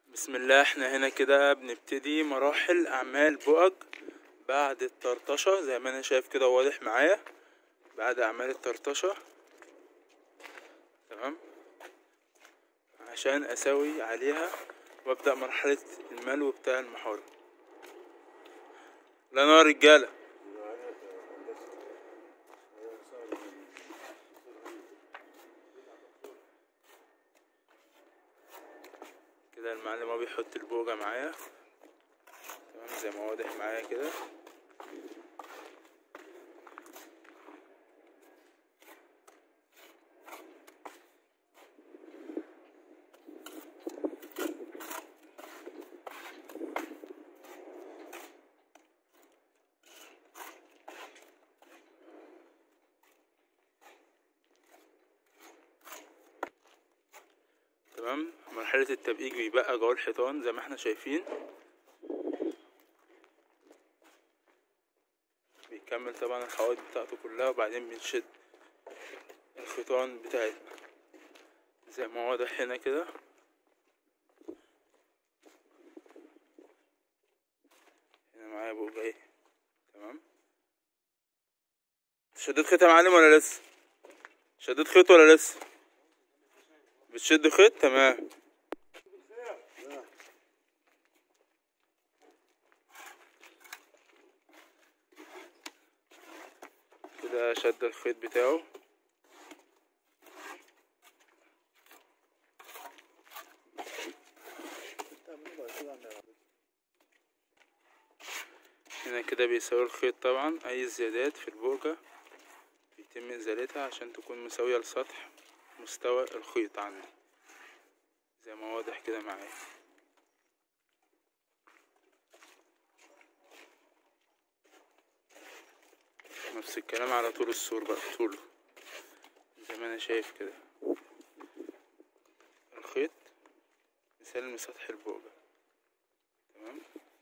بسم الله احنا هنا كده بنبتدي مراحل اعمال بؤج بعد الطرطشة زي ما انا شايف كده واضح معايا بعد اعمال الطرطشة تمام عشان اسوي عليها وابدأ مرحلة الملو بتاع المحارة لا نار رجالة كده المعلم هو بيحط البوجة معايا تمام زي ما واضح معايا كده تمام مرحلة التبقيج بيبقى جوه الحيطان زي ما احنا شايفين بيكمل طبعا الحوائط بتاعته كلها وبعدين بنشد الخيطان بتاعتنا زي ما واضح هنا كده هنا معايا بوجة اهي تمام شديت خيط يا معلم ولا لسه شديت خيط ولا لسه بتشد خيط تمام كده شد الخيط بتاعه هنا كده بيساوي الخيط طبعا اي زيادات في البوجة بيتم ازالتها عشان تكون مساوية لسطح مستوى الخيط عندي زي ما واضح كده معايا نفس الكلام على طول السور بقى طوله زي ما انا شايف كده الخيط مسلم سطح البوجة تمام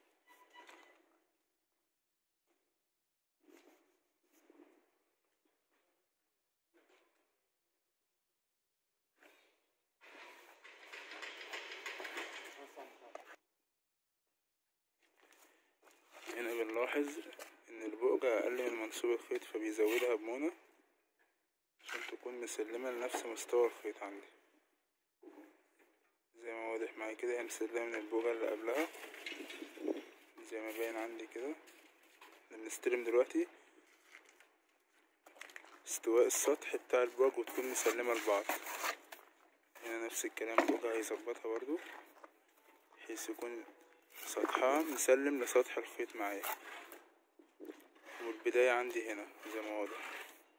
هنا بنلاحظ ان البؤجة اقل من منسوب الخيط فبيزودها بمونة عشان تكون مسلمة لنفس مستوى الخيط عندي زي ما واضح معايا كده هي مسلمة من البؤجة اللي قبلها زي ما باين عندي كده احنا بنستلم دلوقتي استواء السطح بتاع البوج وتكون مسلمة لبعض هنا نفس الكلام البوجة هيظبطها برضو بحيث يكون سطحها مسلم لسطح الخيط معايا والبداية عندي هنا زي ما واضح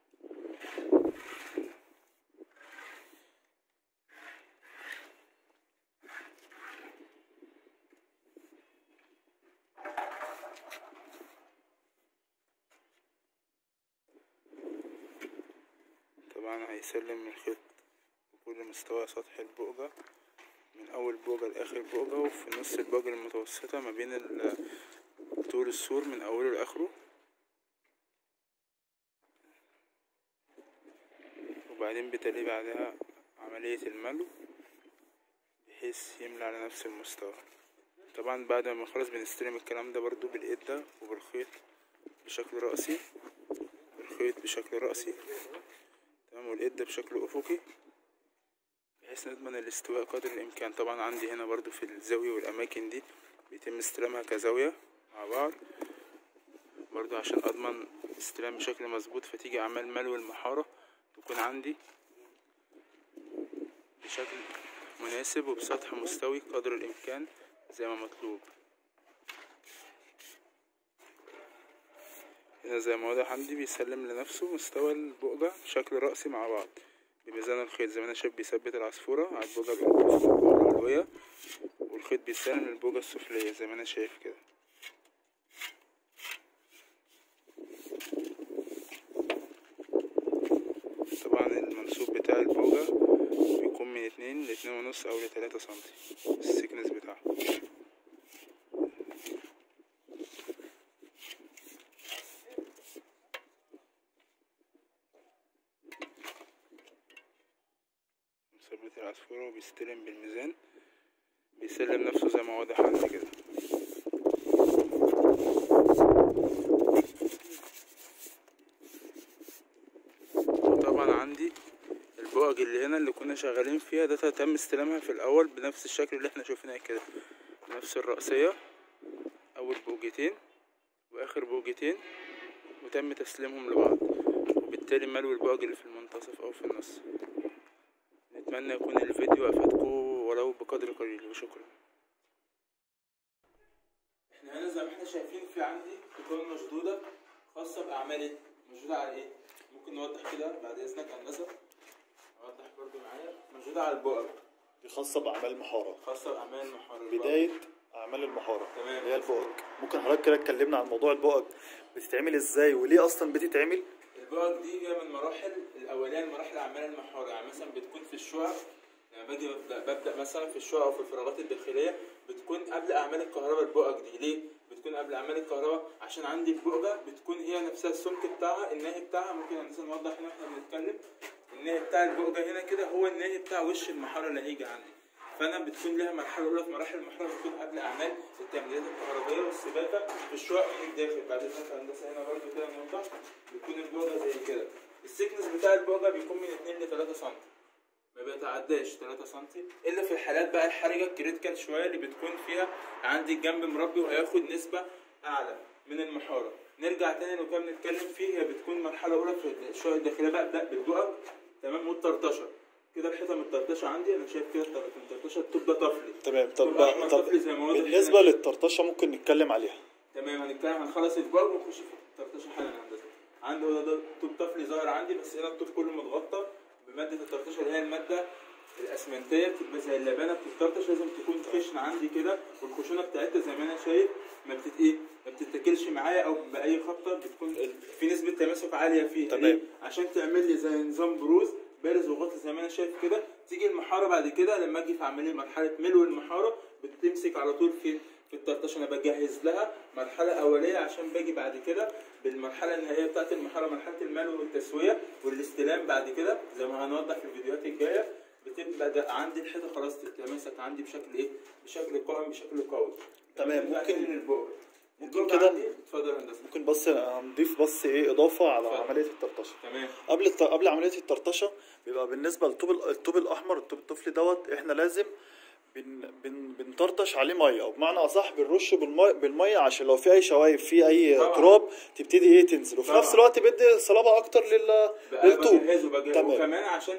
طبعا هيسلم الخيط بكل مستوى سطح البؤجة من اول بوجة لاخر بوجة وفي نص البوجة المتوسطة ما بين طول السور من اوله لاخره وبعدين بتلي بعدها عملية الملو بحيث يملى على نفس المستوى طبعا بعد ما نخلص بنستلم الكلام ده برضو بالقدة وبالخيط بشكل رأسي الخيط بشكل رأسي تمام والقدة بشكل أفقي بحيث نضمن الاستواء قدر الإمكان طبعا عندي هنا برضو في الزاوية والأماكن دي بيتم استلامها كزاوية مع بعض برضو عشان أضمن استلام بشكل مظبوط فتيجي أعمال ملو المحارة تكون عندي بشكل مناسب وبسطح مستوي قدر الإمكان زي ما مطلوب هنا زي ما واضح عندي بيسلم لنفسه مستوى البؤجة بشكل رأسي مع بعض بميزان الخيط زي ما انا شايف بيثبت العصفورة على البوجة العلوية والخيط بيسلم للبوجة السفلية زي ما انا شايف كده طبعا المنسوب بتاع البوجة بيكون من اتنين لاتنين ونص او لتلاتة سنتي السكنس بتاعها مثبت العصفورة وبيستلم بالميزان بيسلم نفسه زي ما واضح عندي كده وطبعا عندي البؤج اللي هنا اللي كنا شغالين فيها ده تم استلامها في الاول بنفس الشكل اللي احنا شوفناه كده نفس الرأسية اول بوجتين واخر بوجتين وتم تسليمهم لبعض وبالتالي ملو البؤج اللي في المنتصف او في النص نتمنى يكون الفيديو افادكم ولو بقدر قليل وشكرا احنا هنا زي ما احنا شايفين في عندي خطوط مشدودة خاصة بأعمال ايه؟ مشدودة على ايه؟ ممكن نوضح كده بعد اذنك هندسة نوضح برضو معايا مشدودة على البؤج دي خاصة بأعمال المحارة خاصة بأعمال المحارة البؤج. بداية أعمال المحارة تمام. اللي هي البؤج ممكن حضرتك كده اتكلمنا عن موضوع البؤج بتتعمل ازاي وليه أصلا بتتعمل البؤج دي جايه من مراحل الاوليه لمراحل اعمال المحاره يعني مثلا بتكون في الشقق لما باجي ببدا, ببدأ مثلا في الشقق او في الفراغات الداخليه بتكون قبل اعمال الكهرباء البؤج دي ليه بتكون قبل اعمال الكهرباء عشان عندي البؤجه بتكون هي نفسها السمك بتاعها الناهي بتاعها ممكن مثلا نوضح هنا واحنا بنتكلم الناهي بتاع البؤجه هنا كده هو الناهي بتاع وش المحاره اللي هيجي عندي فانا بتكون لها مرحله اولى في مراحل المحاره بتكون قبل اعمال التمديدات الكهربائيه والسباكه في الشقق من الداخل بعد كده هندسه هنا برضو كده نوضح بتكون البؤجه زي كده السكنس بتاع البؤجه بيكون من 2 ل 3 سم ما بيتعداش 3 سم الا في الحالات بقى الحرجه الكريتيكال شويه اللي بتكون فيها عندي الجنب مربي وهياخد نسبه اعلى من المحاره نرجع تاني لو كنا بنتكلم فيه هي بتكون مرحله اولى في الشقق الداخليه ببدا بالبؤج تمام والطرطشه كده الحيطه متطرطشه عندي انا شايف كده الطرطشه الطوب ده طفلي تمام طب طب أحمد طب طفلي زي ما واضح بالنسبة هنا. للطرطشة ممكن نتكلم عليها تمام هنتكلم هنخلص الباب ونخش في الطرطشه حالا هندسه عندي هو ده طوب طفلي ظاهر عندي بس هنا الطوب كله متغطى بماده الطرطشه اللي هي الماده الاسمنتيه بتبقى زي اللبانه بتطرطش لازم تكون خشنه عندي كده والخشونه بتاعتها زي ما انا شايف ما بتت ايه ما بتتاكلش معايا او باي خبطه بتكون في نسبه تماسك عاليه فيها تمام. ليه؟ عشان تعمل لي زي نظام بروز بارز وغطي زي ما انا شايف كده تيجي المحاره بعد كده لما اجي في عمليه مرحله ملو المحاره بتمسك على طول في في الطرطشه انا بجهز لها مرحله اوليه عشان باجي بعد كده بالمرحله النهائيه بتاعت المحاره مرحله الملو والتسويه والاستلام بعد كده زي ما هنوضح في الفيديوهات الجايه بتبقى ده عندي الحيطه خلاص تتماسك عندي بشكل ايه بشكل قائم بشكل قوي تمام، نرجع ممكن- تاني للبؤج. ممكن البؤج كده- عندي- اتفضل يا هندسه ممكن بس هنضيف بس ايه إضافة على اتفضل. عملية الطرطشة تمام قبل الت... قبل عملية الطرطشة بيبقى بالنسبة للطوب ال- الطوب الأحمر الطوب الطفلي دوت احنا لازم بن... بن... بنطرطش عليه مية أو بمعنى أصح بنرش بالمية بالمية عشان لو في أي شوايب في أي طبعا. تراب تبتدي ايه تنزل وفي طبعا. نفس الوقت بيدي صلابة أكتر لل... بقى للطوب بجهزه بجهزه تمام. وكمان عشان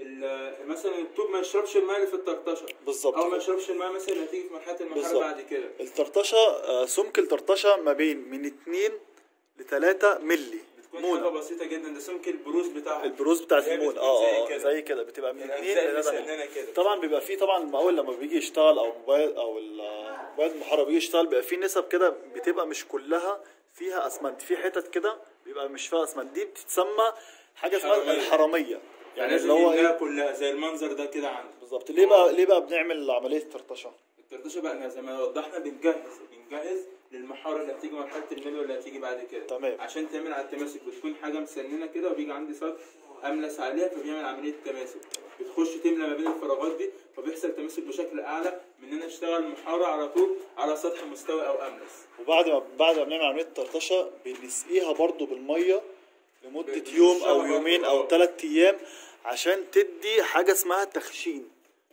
ال- مثلا الطوب ما يشربش الماء اللي في الطرطشه بالظبط او ما كده. يشربش الماء مثلا اللي هتيجي في مرحله المحاره بالظبط. بعد كده الطرطشة آه، سمك الطرطشة ما بين من 2 ل 3 ملي بتكون حاجه مونة بسيطه جدا ده سمك البروز بتاعها البروز بتاعت هي المون بتكون اه زي اه كده. زي كده بتبقى من 2 الاجزاء ل اللي 3 ملي سننا كده طبعا بيبقى فيه طبعا المقاول لما بيجي يشتغل او موبايل او الموبايل المحاره بيجي يشتغل بيبقى فيه نسب كده بتبقى مش كلها فيها اسمنت في حتت كده بيبقى مش فيها اسمنت دي بتتسمى حاجه اسمها حرامية. الحراميه يعني لازم اللي هو يملاها ايه كلها زي المنظر ده كده عندي بالظبط ليه بقى ليه بقى بنعمل عمليه طرطشه الطرطشه بقى زي ما وضحنا بنجهز بنجهز للمحاره اللي هتيجي مرحله الملو اللي هتيجي بعد كده تمام. عشان تعمل على التماسك بتكون حاجه مسننه كده وبيجي عندي سطح املس عليها فبيعمل عمليه تماسك بتخش تملى ما بين الفراغات دي فبيحصل تماسك بشكل اعلى من ان انا اشتغل محاره على طول على سطح مستوي او املس وبعد ما بعد ما بنعمل عمليه طرطشه بنسقيها برضو بالميه لمده بنرشها يوم او برضو، يومين آه. او ثلاث ايام عشان تدي حاجه اسمها تخشين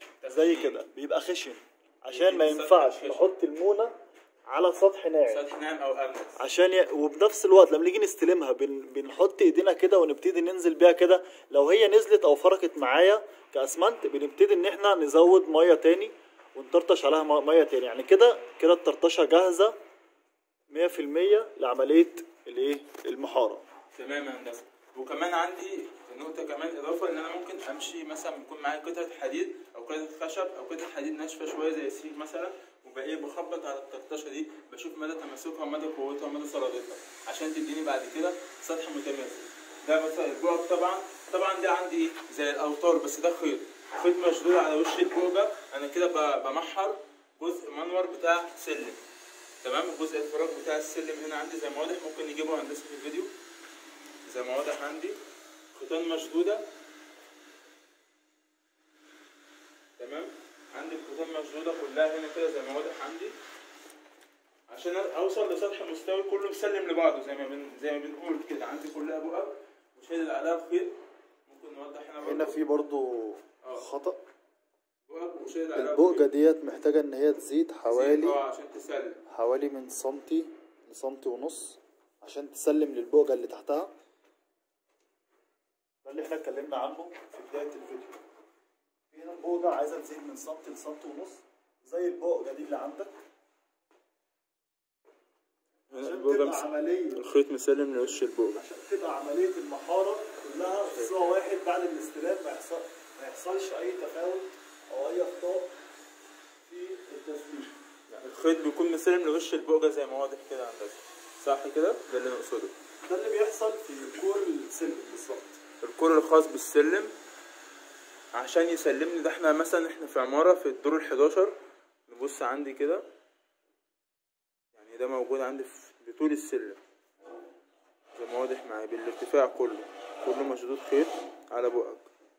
زي كده بيبقى خشن عشان ما يدي سطح ينفعش خشن. نحط المونه على سطح ناعم سطح ناعم او املس عشان ي... وبنفس الوقت لما نيجي نستلمها بن... بنحط ايدينا كده ونبتدي ننزل بيها كده لو هي نزلت او فركت معايا كاسمنت بنبتدي ان احنا نزود ميه تاني ونطرطش عليها م- ميه تاني يعني كده كده الطرطشه جاهزه 100% لعمليه الايه المحاره تمام يا هندسه وكمان عندي نقطة كمان إضافة إن أنا ممكن أمشي مثلا بيكون معايا قطعة حديد أو قطعة خشب أو قطعة حديد ناشفة شوية زي السيخ مثلا وبقى بخبط على الطرطشة دي بشوف مدى تماسكها ومدى قوتها ومدى صلابتها عشان تديني بعد كده سطح متماسك ده مثلا البوق طبعا طبعا ده عندي إيه؟ زي الأوتار بس ده خيط خيط مشدود على وش البوجة أنا كده ب- بمحر جزء منور بتاع سلم تمام جزء الفراغ بتاع السلم هنا عندي زي ما واضح ممكن نجيبه هندسة في الفيديو زي ما واضح عندي خيطان مشدودة تمام عندي الخيطان الخيوطين مشدودة كلها هنا كده زي ما واضح عندي عشان اوصل لسطح مستوي كله مسلم لبعضه زي ما بن... زي ما بنقول كده عندي كلها بقى وشادد عليها الخيط ممكن نوضح هنا برضه هنا في برضو آه. خطأ بقى وشادد عليها البؤجة الخيط. ديت محتاجة ان هي تزيد حوالي اه عشان تسلم حوالي من سنتي لسنتي ونص عشان تسلم للبؤجة اللي تحتها ده اللي احنا اتكلمنا عنه في بداية الفيديو في هنا البؤجة عايزة تزيد من سنتي لسنتي ونص زي البؤجة دي اللي عندك هنا عشان البوجة تبقى مس... عملية الخيط مسلم لوش البوجة عشان تبقى عملية المحارة كلها في سوا واحد بعد الاستلام ما يحصل ما يحصلش أي تفاوت أو أي أخطاء في التثبيت الخيط بيكون مسلم لوش البوجة زي ما واضح كده هندسة صح كده ده اللي نقصده ده اللي بيحصل في كل سلم بالظبط الكور الخاص بالسلم عشان يسلمني ده احنا مثلا احنا في عمارة في الدور الحداشر نبص عندي كده يعني ده موجود عندي في بطول السلم زي ما واضح معايا بالارتفاع كله كله مشدود خيط على بقك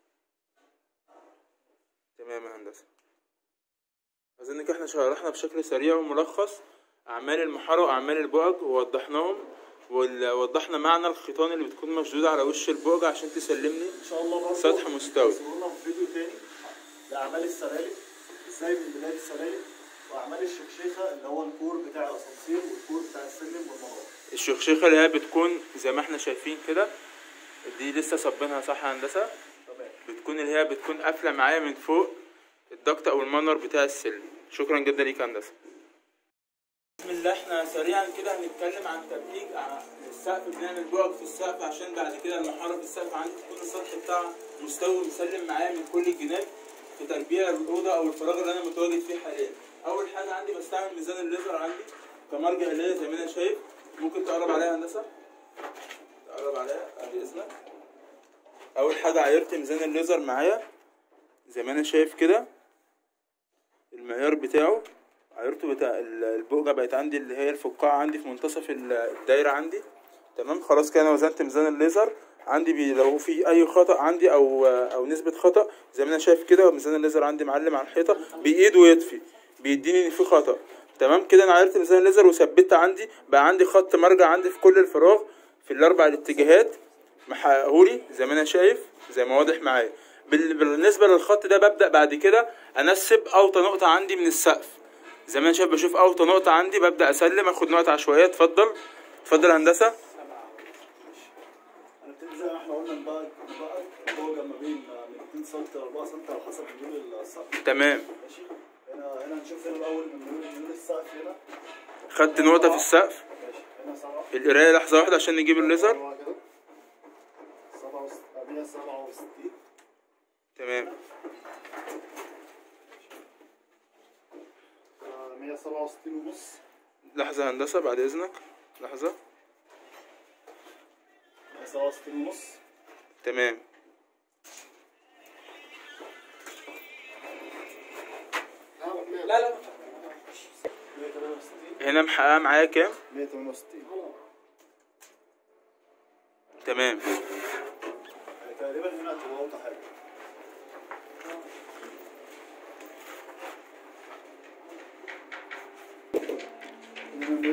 تمام يا هندسة أظن كده احنا شرحنا بشكل سريع وملخص أعمال المحارة وأعمال البؤج ووضحناهم ووضحنا معنى الخيطان اللي بتكون مشدودة على وش البؤج عشان تسلمني ان شاء الله برضه سطح مستوي. وصلنا في فيديو تاني لاعمال السلالم ازاي من بدايه السلالم واعمال الشكشيخه اللي هو الكور بتاع الاسانسير والكور بتاع السلم والمنار الشخشيخة اللي هي بتكون زي ما احنا شايفين كده دي لسه صبينها صح يا هندسة تمام بتكون اللي هي بتكون قافلة معايا من فوق الضغط أو المنور بتاع السلم شكرا جدا ليك يا هندسة بسم الله احنا سريعا كده هنتكلم عن تبريج ع- السقف بنعمل بعد في السقف عشان بعد كده المحارة في السقف عندي تكون السطح بتاعها مستوي مسلم معايا من كل الجناب في تربيع الأوضة أو الفراغ اللي أنا متواجد فيه حاليا أول حاجة عندي بستعمل ميزان الليزر عندي كمرجع ليا زي ما أنا شايف ممكن تقرب عليها يا هندسة تقرب عليها ادي اذنك اول حاجه عايرت ميزان الليزر معايا زي ما انا شايف كده المعيار بتاعه عايرته بتاع ال- البؤجه بقت عندي اللي هي الفقاعه عندي في منتصف ال- الدايره عندي تمام خلاص كده انا وزنت ميزان الليزر عندي بي لو في اي خطا عندي او او نسبه خطا زي ما انا شايف كده ميزان الليزر عندي معلم على الحيطه بايده ويطفي بيديني ان في خطا تمام كده انا عرفت ميزان الليزر وثبتت عندي بقى عندي خط مرجع عندي في كل الفراغ في الاربع الاتجاهات محققهولي زي ما انا شايف زي ما واضح معايا بال- بالنسبه للخط ده ببدا بعد كده انسب اوطى نقطه عندي من السقف زي ما انا شايف بشوف اوطى نقطه عندي ببدا اسلم اخد نقطه عشوائيه اتفضل اتفضل يا هندسه هنبتدي زي ما احنا قلنا بقى بقى البؤجه ما بين من 2 سم ل 4 سم على حسب ميول السقف تمام ماشي هنا هنا هنشوف هنا الاول من ميول ميول السقف هنا خدت نقطه في السقف ماشي هنا 7 القرايه لحظه واحده عشان نجيب الليزر 167 تمام 167 ونص لحظه يا هندسه بعد اذنك لحظه 167 ونص تمام لا لا 168 هنا محققه معايا كام 168 تمام يعني تقريبا هنا هتبقى اوطى حاجه هنا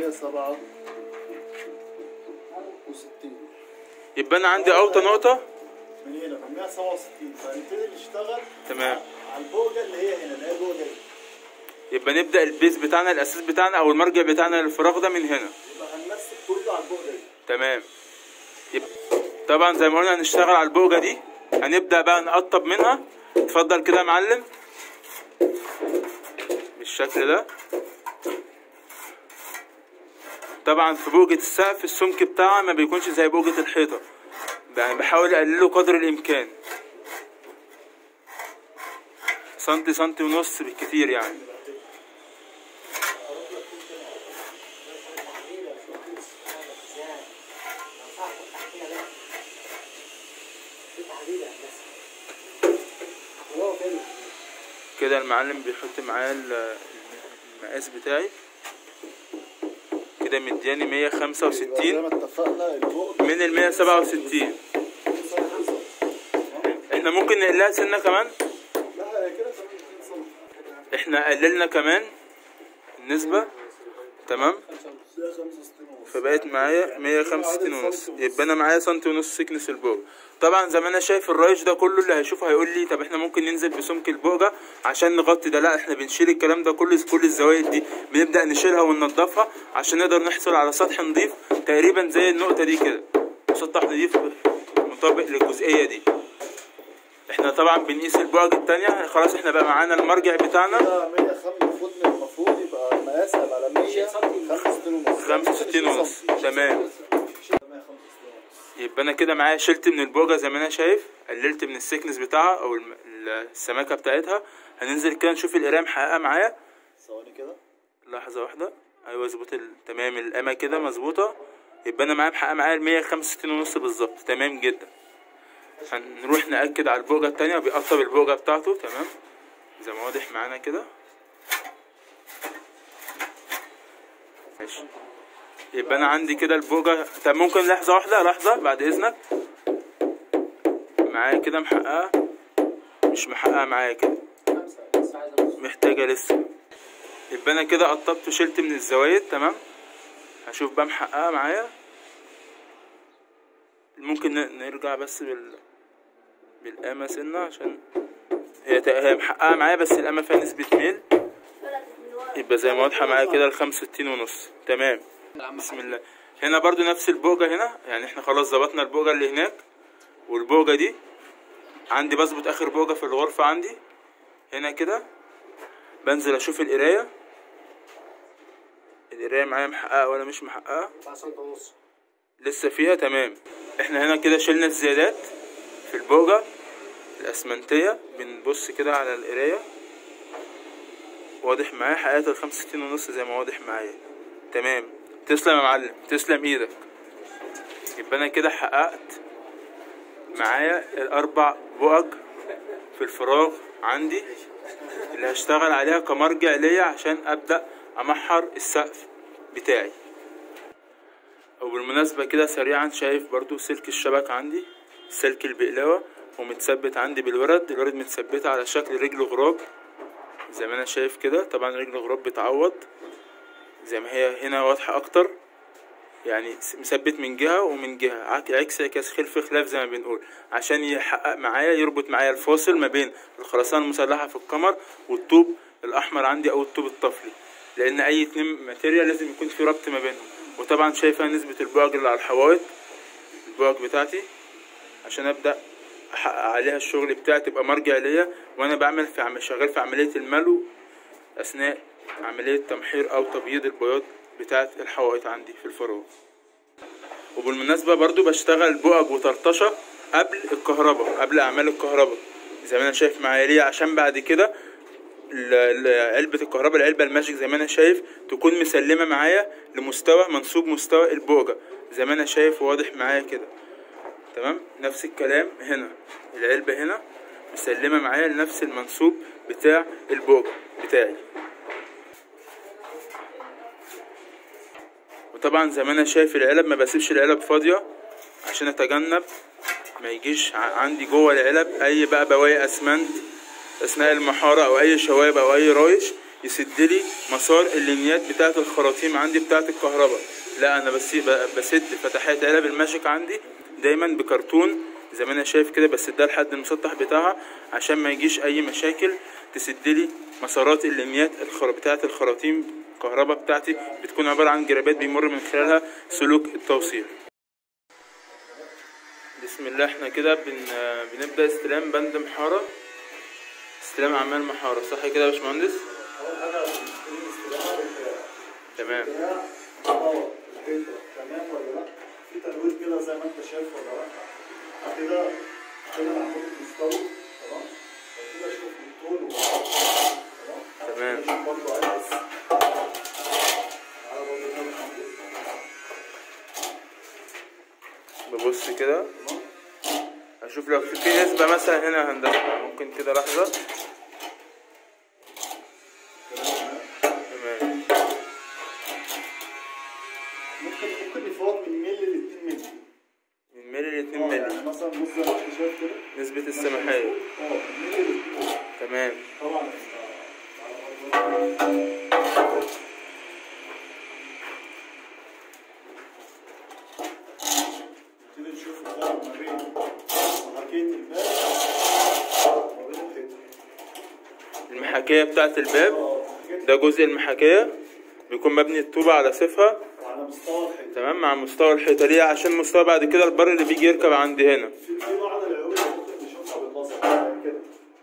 167 يبقى انا عندي اوطى نقطه من هنا من 167 فنبتدي نشتغل تمام على البوجه اللي هي هنا اللي هي البوجه دي يبقى نبدا البيز بتاعنا الاساس بتاعنا او المرجع بتاعنا للفراغ ده من هنا يبقى هنمسك كله على البوجه دي تمام يبقى طبعا زي ما قلنا هنشتغل على البوجه دي هنبدا بقى نقطب منها اتفضل كده يا معلم بالشكل ده طبعا في بوجة السقف السمك بتاعها ما بيكونش زي بوجة الحيطة يعني بحاول اقلله قدر الامكان سنتي سنتي ونص بالكتير يعني كده المعلم بيحط معايا ال- المقاس بتاعي كده مدياني مية خمسة يبقى زي وستين ما اتفقنا البوجه من المية سبعة وستين احنا ممكن نقلها سنة كمان لا هي كده 2 سم احنا قللنا كمان النسبة تمام فبقت معايا 165 ونص يبقى انا معايا سنتي ونص سكنس البوجة طبعا زي ما انا شايف الرايش ده كله اللي هيشوفه هيقول لي طب احنا ممكن ننزل بسمك البوجة عشان نغطي ده لا احنا بنشيل الكلام ده كله كل الزوايد دي بنبدأ نشيلها وننضفها عشان نقدر نحصل على سطح نضيف تقريبا زي النقطة دي كده مسطح نضيف مطابق للجزئية دي احنا طبعا بنقيس البعد التانية خلاص احنا بقى معانا المرجع بتاعنا ده 105 المفروض المفروض يبقى المقاس هيبقى على 165 ونص 65 ونص تمام يبقى انا كده معايا شلت من البوجة زي ما انا شايف قللت من السكنس بتاعها او الم- السماكة بتاعتها هننزل كده نشوف القراية محققة معايا ثواني كده لحظة واحدة ايوه ظبط ال- تمام القامة كده مظبوطة يبقى انا معايا محققة معايا المية خمسة وستين ونص بالظبط تمام جدا هنروح نأكد على البوجة التانية بيقطب البوجة بتاعته تمام زي ما واضح معانا كده ماشي يبقى انا عندي كده البوجة طب ممكن لحظة واحدة لحظة بعد اذنك معايا كده محققة مش محققة معايا كده محتاجة لسه يبقى انا كده قطبت وشلت من الزوايد تمام هشوف بقى محققة معايا ممكن ن- نرجع بس بال بالقامة سنة عشان هي تق- هي محققة معايا بس القامة فيها نسبة ميل يبقى زي ما واضحة معايا كده الخمسة وستين ونص تمام بسم الله هنا برضو نفس البوجة هنا يعني احنا خلاص ظبطنا البوجة اللي هناك والبوجة دي عندي بظبط اخر بوجة في الغرفة عندي هنا كده بنزل اشوف القراية القراية معايا محققة ولا مش محققة بتاع سنة ونص لسه فيها تمام احنا هنا كده شلنا الزيادات في البوجة الاسمنتية بنبص كده على القراية واضح معايا حققت الخمسة وستين ونص زي ما واضح معايا تمام تسلم يا معلم تسلم ايدك يبقى انا كده حققت معايا الاربع بؤج في الفراغ عندي اللي هشتغل عليها كمرجع ليا عشان ابدا امحر السقف بتاعي وبالمناسبة كده سريعا شايف برضو سلك الشبك عندي سلك البقلاوة ومتثبت عندي بالورد الورد متثبتة على شكل رجل غراب زي ما انا شايف كده طبعا رجل غراب بتعوض زي ما هي هنا واضحة اكتر يعني س- مثبت من جهة ومن جهة عك- عكس عكس خلف خلاف زي ما بنقول عشان يحقق معايا يربط معايا الفاصل ما بين الخرسانة المسلحة في القمر والطوب الأحمر عندي أو الطوب الطفلي لأن أي اتنين ماتيريال لازم يكون في ربط ما بينهم وطبعا شايفة نسبة البعد اللي على الحوائط البعد بتاعتي عشان أبدأ أحقق عليها الشغل بتاعي تبقى مرجع ليا وأنا بعمل في عم شغال في عملية الملو أثناء عملية تمحير أو تبييض البياض بتاعت الحوائط عندي في الفراغ وبالمناسبة برضو بشتغل بؤج وطرطشة قبل الكهرباء قبل أعمال الكهرباء زي ما أنا شايف معايا ليه عشان بعد كده ال- ال- علبة الكهرباء العلبة الماجيك زي ما أنا شايف تكون مسلمة معايا لمستوى منسوب مستوى البؤجة زي ما أنا شايف واضح معايا كده تمام نفس الكلام هنا العلبة هنا مسلمة معايا لنفس المنسوب بتاع البؤجة بتاعي وطبعا زي ما انا شايف العلب ما بسيبش العلب فاضية عشان اتجنب ما يجيش ع- عندي جوه العلب اي بقى بواقي اسمنت اثناء المحارة او اي شوائب او اي رايش يسد لي مسار اللينيات بتاعة الخراطيم عندي بتاعة الكهرباء لا انا بس بسد فتحات علب الماجيك عندي دايما بكرتون زي ما انا شايف كده بسدها لحد المسطح بتاعها عشان ما يجيش اي مشاكل تسد لي مسارات اللينيات الخر... بتاعة الخراطيم الكهرباء بتاعتي بتكون عبارة عن جرابات بيمر من خلالها سلوك التوصيل بسم الله احنا كده بن... بنبدأ استلام بند محارة استلام أعمال محارة صح كده يا باشمهندس؟ اول حاجه بنشتري الاستراحه بالبتاع. تمام بتاع اه الفلتر تمام ولا لا في تنوير كده زي ما انت شايف ولا لا كده كده العمود مستوي تمام كده شوف الطول والعرض. تمام. كده شوف برضه عايز تعالى برضه كده العمود. ببص كده اشوف لو في في نسبة مثلا هنا هندسة ممكن كده لحظة تمام ممكن ممكن يفوت من ملي ل 2 ملي من ملي لاتنين اه ملي يعني مثلا بص زي ما انت شايف كده نسبة السماحية اه من ملي ل 2 تمام طبعا على نبتدي نشوف الفرق ما بين محاكية الباب وما بين الحيطة المحاكية بتاعت الباب اه محاكية ده جزء المحاكية بيكون مبني الطوبة على سيفها وعلى مستوى الحيطة تمام مع مستوى الحيطة ليه عشان مستوى بعد كده البر اللي بيجي يركب عندي هنا في في بعض العيوب اللي ممكن نشوفها بالبصر يعني كده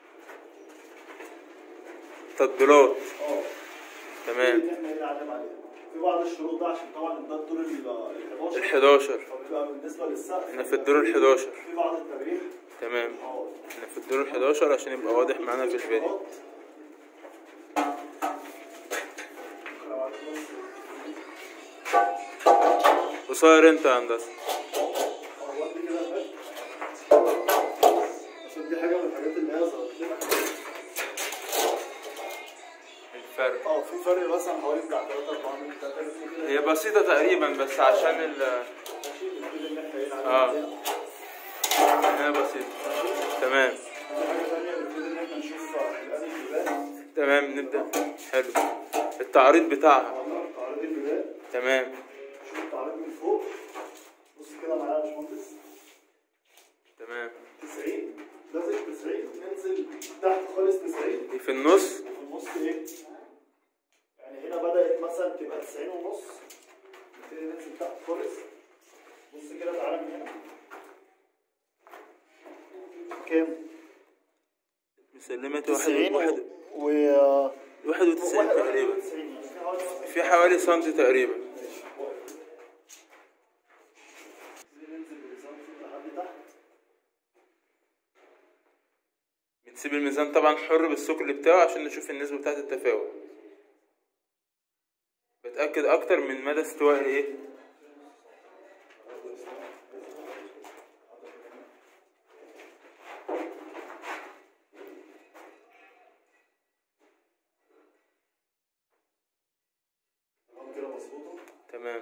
تطبيلات اه تمام اللي احنا هنا علم عليها في بعض الشروط ده عشان طبعا ده الدور ال 11 ال 11 فبيبقى بالنسبة للسقف احنا في الدور ال 11 في بعض التاريخ تمام اه احنا في الدور ال 11 عشان يبقى واضح معانا في الفيديو ممكن أبعت بس قصير انت يا هندسة أروح دي كده فات. عشان دي حاجة من الحاجات اللي هي ظهرت لنا الفرق اه في فرق مثلا حوالي بتاع 3 4 من 3 كده هي بسيطة تقريبا بس عشان ال ماشي نبتدي ان احنا هنا اه. على هي بسيطة تمام في حاجة تانية نبتدي ان احنا نشوف الألف البيبان تمام نبدأ حلو التعريض بتاعها تعريض البيبان تمام شوف التعريض من فوق بص كده معايا يا باشمهندس تمام 90 لازم 90 ننزل تحت خالص 90 دي في النص في النص ايه؟ يعني هنا بدأت مثلا تبقى 90 ونص نبتدي ننزل تحت خالص بص كده تعالى من هنا كام؟ مسلمة 90 واحد و و واحد وتسعين تقريبا 91 يعني في حوالي في حوالي سنتي تقريبا ماشي واقف. نبتدي ننزل بميزان فوق لحد تحت بنسيب الميزان طبعا حر بالثقل بتاعه عشان نشوف النسبة بتاعت التفاوت بتأكد أكتر من مدى استواء الإيه تمام كده مظبوطه تمام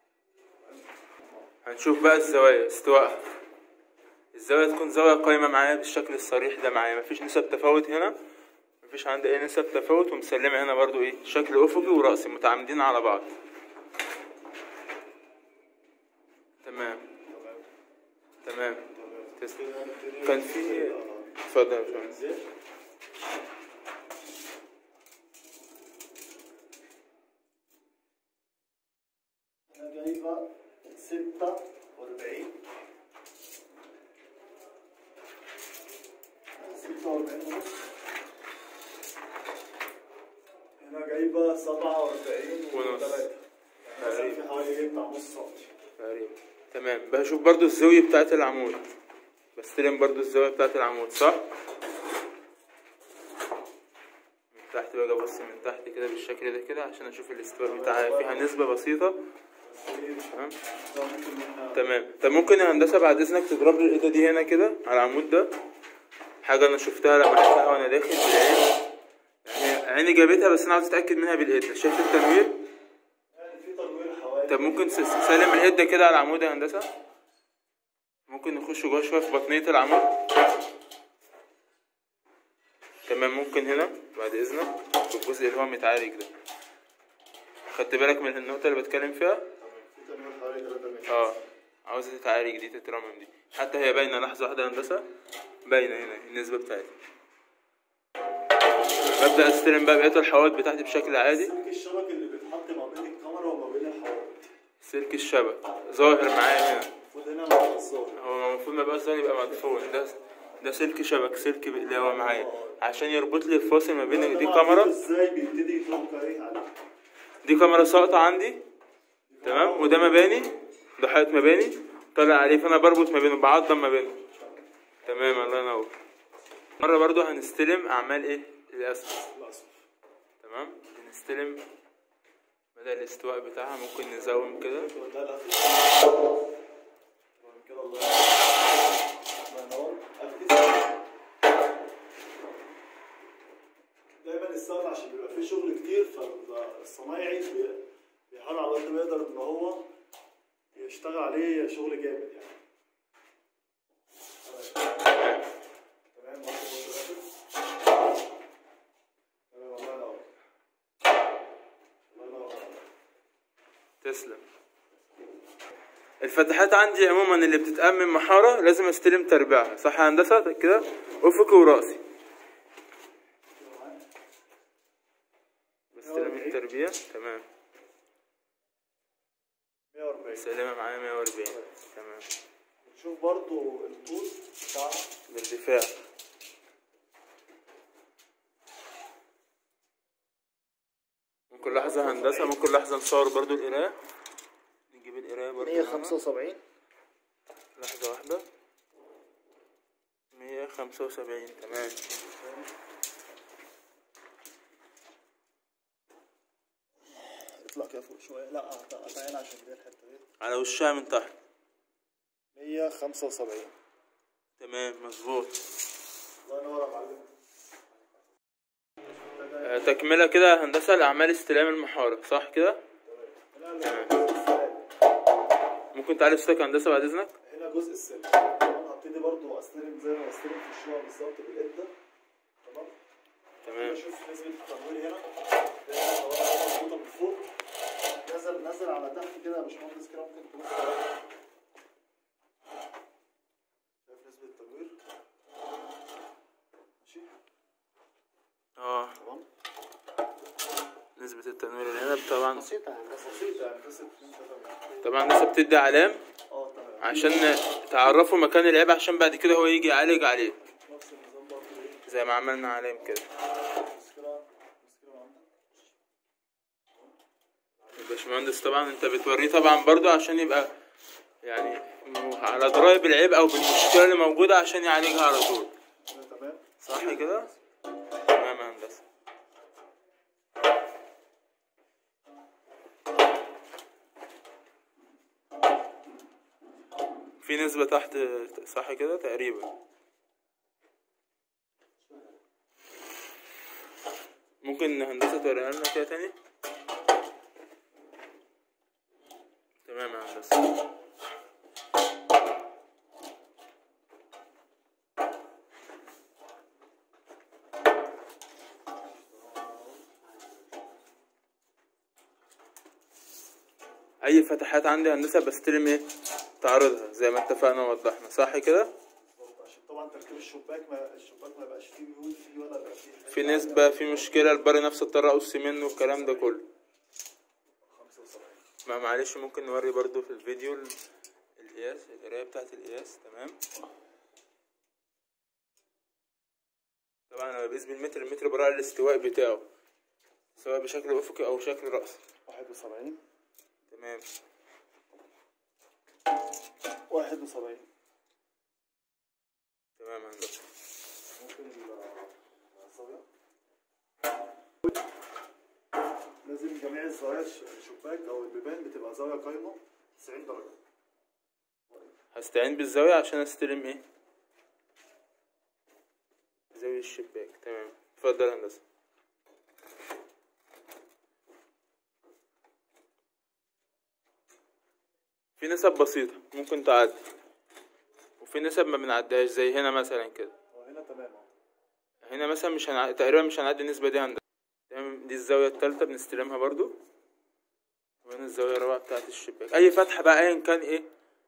هنشوف بقى الزوايا استواءها الزاوية تكون زاوية قايمة معايا بالشكل الصريح ده معايا مفيش نسب تفاوت هنا مفيش عندي أي نسب تفاوت ومسلمة هنا برضو إيه شكل أفقي ورأسي متعامدين على بعض تمام تمام تسلم كان في اتفضل يا باشمهندس ازاي؟ انا جايبه 46 46 ونص هنا جايبه 47 ونص. وثلاثة يعني مثلا في حوالي ايه بتاع نص سنتي تقريبا تمام بشوف برضو الزاوية بتاعت العمود بستلم برضو الزاوية بتاعت العمود صح من تحت باجي ابص من تحت كده بالشكل ده كده عشان اشوف الاستواء بتاعها فيها نسبة بسيطة بس ايه تمام ده ممكن ان احنا تمام طب ممكن يا هندسة بعد اذنك تضرب لي الايدة دي هنا كده على العمود ده حاجة انا شفتها لمحتها وانا داخل بالعين يعني عيني جابتها بس انا عاوز اتاكد منها بالايد شايف التنوير يعني في تنوير حوالي طب ممكن س- سالم الايد ده كده على العمود يا هندسة ممكن نخش جوه شوية في بطنية العمود تمام ممكن هنا بعد اذنك في الجزء اللي هو متعالج ده خدت بالك من النقطة اللي بتكلم فيها في تنوير حوالي 3 متر اه عاوزة تتعالج دي تترمم دي حتى هي باينة لحظة واحدة يا هندسة باينة هنا النسبة بتاعتي ببدأ استلم بقى بقية الحوائط بتاعتي بشكل عادي سلك الشبك اللي بيتحط ما بين الكاميرا وما بين الحوائط سلك الشبك ظاهر معايا هنا المفروض هنا مع الظاهر هو المفروض ما يبقاش ظاهر يبقى مدفون ده ده سلك شبك سلك بقلاوة معايا عشان يربط لي الفاصل ما بين دي كاميرا ازاي بيبتدي يطلق ايه عليه دي كاميرا ساقطة عندي تمام وده مباني ده حائط مباني طالع عليه فانا بربط ما بينه بعضم ما بينه تمام الله ينور مرة برضو هنستلم اعمال ايه الاسقف للاسف تمام بنستلم بدأ الاستواء بتاعها ممكن نزوم كده ده الأخير. تمام كده الله ينور. الله ينور. أركز. دايما السقف عشان بيبقى فيه شغل كتير فالصنايعي بي- بيحاول على قد ما يقدر ان هو يشتغل عليه شغل جامد يعني تمام برضه برضه ركز. تمام الله ينور تسلم الفتحات عندي عموما اللي بتتأمن محارة لازم استلم تربيعها صح يا هندسة كده افقي وراسي بستلم التربية تمام 140 سلمة معايا 140 تمام نشوف برضو الطول بتاعها بالدفاع ممكن لحظة هندسة ممكن لحظة نصور برضو القراية نجيب القراية برضو معانا. 175 لحظة واحدة مية خمسة وسبعين تمام اطلع كده فوق شويه لا هتعين عشان دي الحته دي على وشها من تحت 175 تمام مظبوط الله ينور يا معلم آه، تكملة كده يا هندسة لأعمال استلام المحارة صح كده؟ هنا السلام. ممكن تعالي صوتك يا هندسة بعد إذنك؟ هنا جزء السلم تمام هبتدي برضو استلم زي ما بستلم في الشقق بالظبط بالقده تمام تمام اشوف نسبه التنوير هنا هنا لو انا مظبوطه من فوق نزل نزل على تحت كده يا باشمهندس كده ممكن تبص عليها. شايف نسبه التنوير ماشي اه تمام نسبة التنوير اللي هنا طبعا بسيطة يا هندسة بسيطه يعني بس اتنين تلاته طبعا هندسة بتدي علام اه تمام عشان تعرفوا مكان العيب عشان بعد كده هو يجي يعالج عليه نفس النظام برضه ايه زي ما عملنا علام كده مشكله مشكله عندك الباشمهندس طبعا انت بتوريه طبعا برضو عشان يبقى يعني م- على دراية بالعيب او بالمشكلة اللي موجودة عشان يعالجها على طول كده تمام صح كده؟ تمام يا هندسة في نسبة تحت صح كده تقريبا ممكن هندسة توريها لنا كده تاني تمام يا هندسة اي فتحات عندي هندسة بستلم ايه تعرضها زي ما اتفقنا ووضحنا صح كده بالظبط عشان طبعا تركيب الشباك ما الشباك ما يبقاش فيه ميول فيه ولا يبقى فيه حاجة. في نسبة في مشكلة البر نفس الترقص منه والكلام ده كله 75 ما معلش ممكن نوري برضو في الفيديو ال- القياس القراية بتاعت القياس تمام طبعا انا بقيس بالمتر المتر براعي الاستواء بتاعه سواء بشكل افقي او شكل رأسي 71 تمام 71 تمام يا هندسة ممكن ال- الزاوية لازم جميع الزوايا الش- الشباك او البيبان بتبقى زاوية قايمة 90 درجة هستعين بالزاوية عشان استلم ايه زاوية الشباك تمام اتفضل يا هندسة في نسب بسيطة ممكن تعدي وفي نسب ما بنعديهاش زي هنا مثلا كده اه هنا تمام اهو هنا مثلا مش هنع... تقريبا مش هنعدي النسبة دي هندسة تمام دي الزاوية التالتة بنستلمها برضو وهنا الزاوية الرابعة بتاعت الشباك أي فتحة بقى أيا كان إيه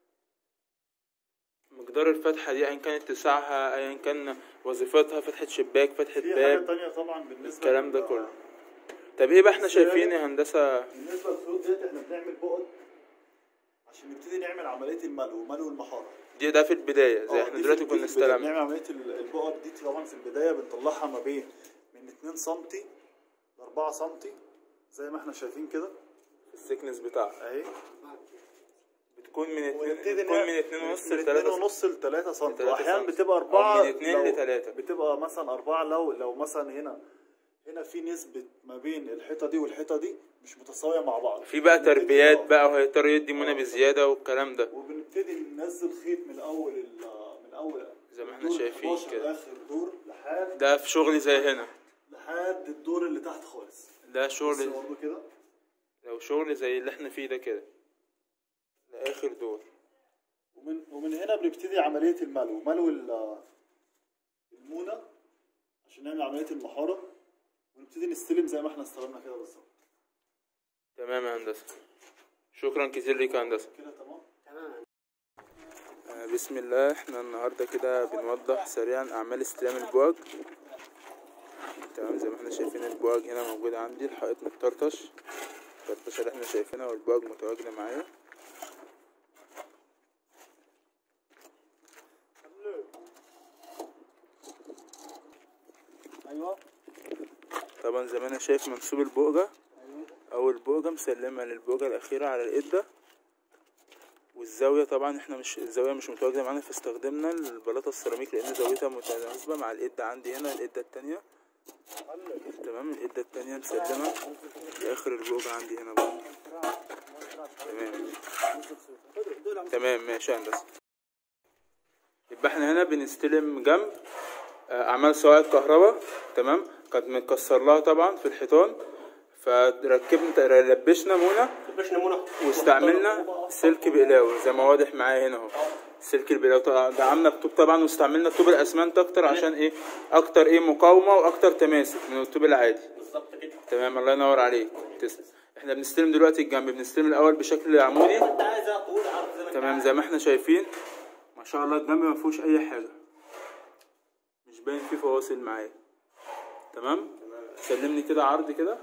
مقدار الفتحة دي أيا كان اتساعها أيا كان وظيفتها فتحة شباك فتحة في حاجة باب تانية طبعا بالنسبة الكلام ده لل- كله طب إيه بقى إحنا شايفين يا هندسة بالنسبة للخيوط ديت احنا بنعمل بقط عشان نبتدي نعمل عملية الملو ملو المحارة دي ده في البداية زي اه، إحنا دي دلوقتي في- كنا دي في البداية. استلمنا بنعمل عملية ال- البقط دي طبعا في البداية بنطلعها ما بين من 2 سنتي ل 4 سنتي زي ما احنا شايفين كده السكنس بتاعها اهي بتكون من اتنين ونبتدي بتكون من نعمل- اتنين ونص من لتلاتة 2 ونص ل 3 سم لتلاتة واحيانا سم. بتبقى أو 4 من اتنين لتلاتة. بتبقى مثلا 4 لو لو مثلا هنا هنا في نسبة ما بين الحيطة دي والحيطة دي مش متساوية مع بعض في بقى بنبتدي- تربيات اه. بقى وهيضطر يدي منى اه. بزيادة والكلام ده وبنبتدي ننزل خيط من اول ال- من اول زي ما احنا دور شايفين 11 كده. اخر دور لحد ده في شغلي زي هنا لحد الدور اللي تحت خالص ده بص شغل برضه كده لو شغل زي اللي احنا فيه ده كده لآخر دور ومن ومن هنا بنبتدي عملية الملو ملو ال- المونة عشان نعمل عملية المحارة ونبتدي نستلم زي ما احنا استلمنا كده بالظبط تمام يا هندسة شكرا كتير ليك يا هندسة كده تمام تمام آه، بسم الله احنا النهاردة كده بنوضح سريعا أعمال استلام البواج تمام زي ما احنا شايفين البواج هنا موجود عندي الحائط متطرطش الطرطشة اللي احنا شايفينها والبواج متواجدة معايا ايوه طبعا زي ما انا شايف منسوب البوجة أول بوجة مسلمة للبوجة الأخيرة على الإدة والزاوية طبعا احنا مش الزاوية مش متواجدة معانا فاستخدمنا البلاطة السيراميك لأن زاويتها متناسبة مع الإدة عندي هنا الإدة التانية تمام الإدة التانية مسلمة لآخر البوجة عندي هنا برضه تمام تمام ماشي يا هندسة يبقى احنا هنا بنستلم جنب آه، أعمال سواقي كهرباء تمام كانت متكسر لها طبعا في الحيطان فركبنا لبشنا مونة باش نمونه واستعملنا سلك بقلاوي زي ما واضح معايا هنا اهو سلك البقلاوي طبعا دعمنا بطوب طبعا واستعملنا طوب الاسمنت اكتر عشان ايه اكتر ايه مقاومه واكتر تماسك من الطوب العادي بالظبط كده تمام الله ينور عليك تسلم احنا بنستلم دلوقتي الجنب بنستلم الاول بشكل عمودي انت عايز طول عرض زي ما انت تمام عايز. زي ما احنا شايفين ما شاء الله الجنب ما فيهوش اي حاجه مش باين فيه فواصل معايا تمام سلمني كده عرض كده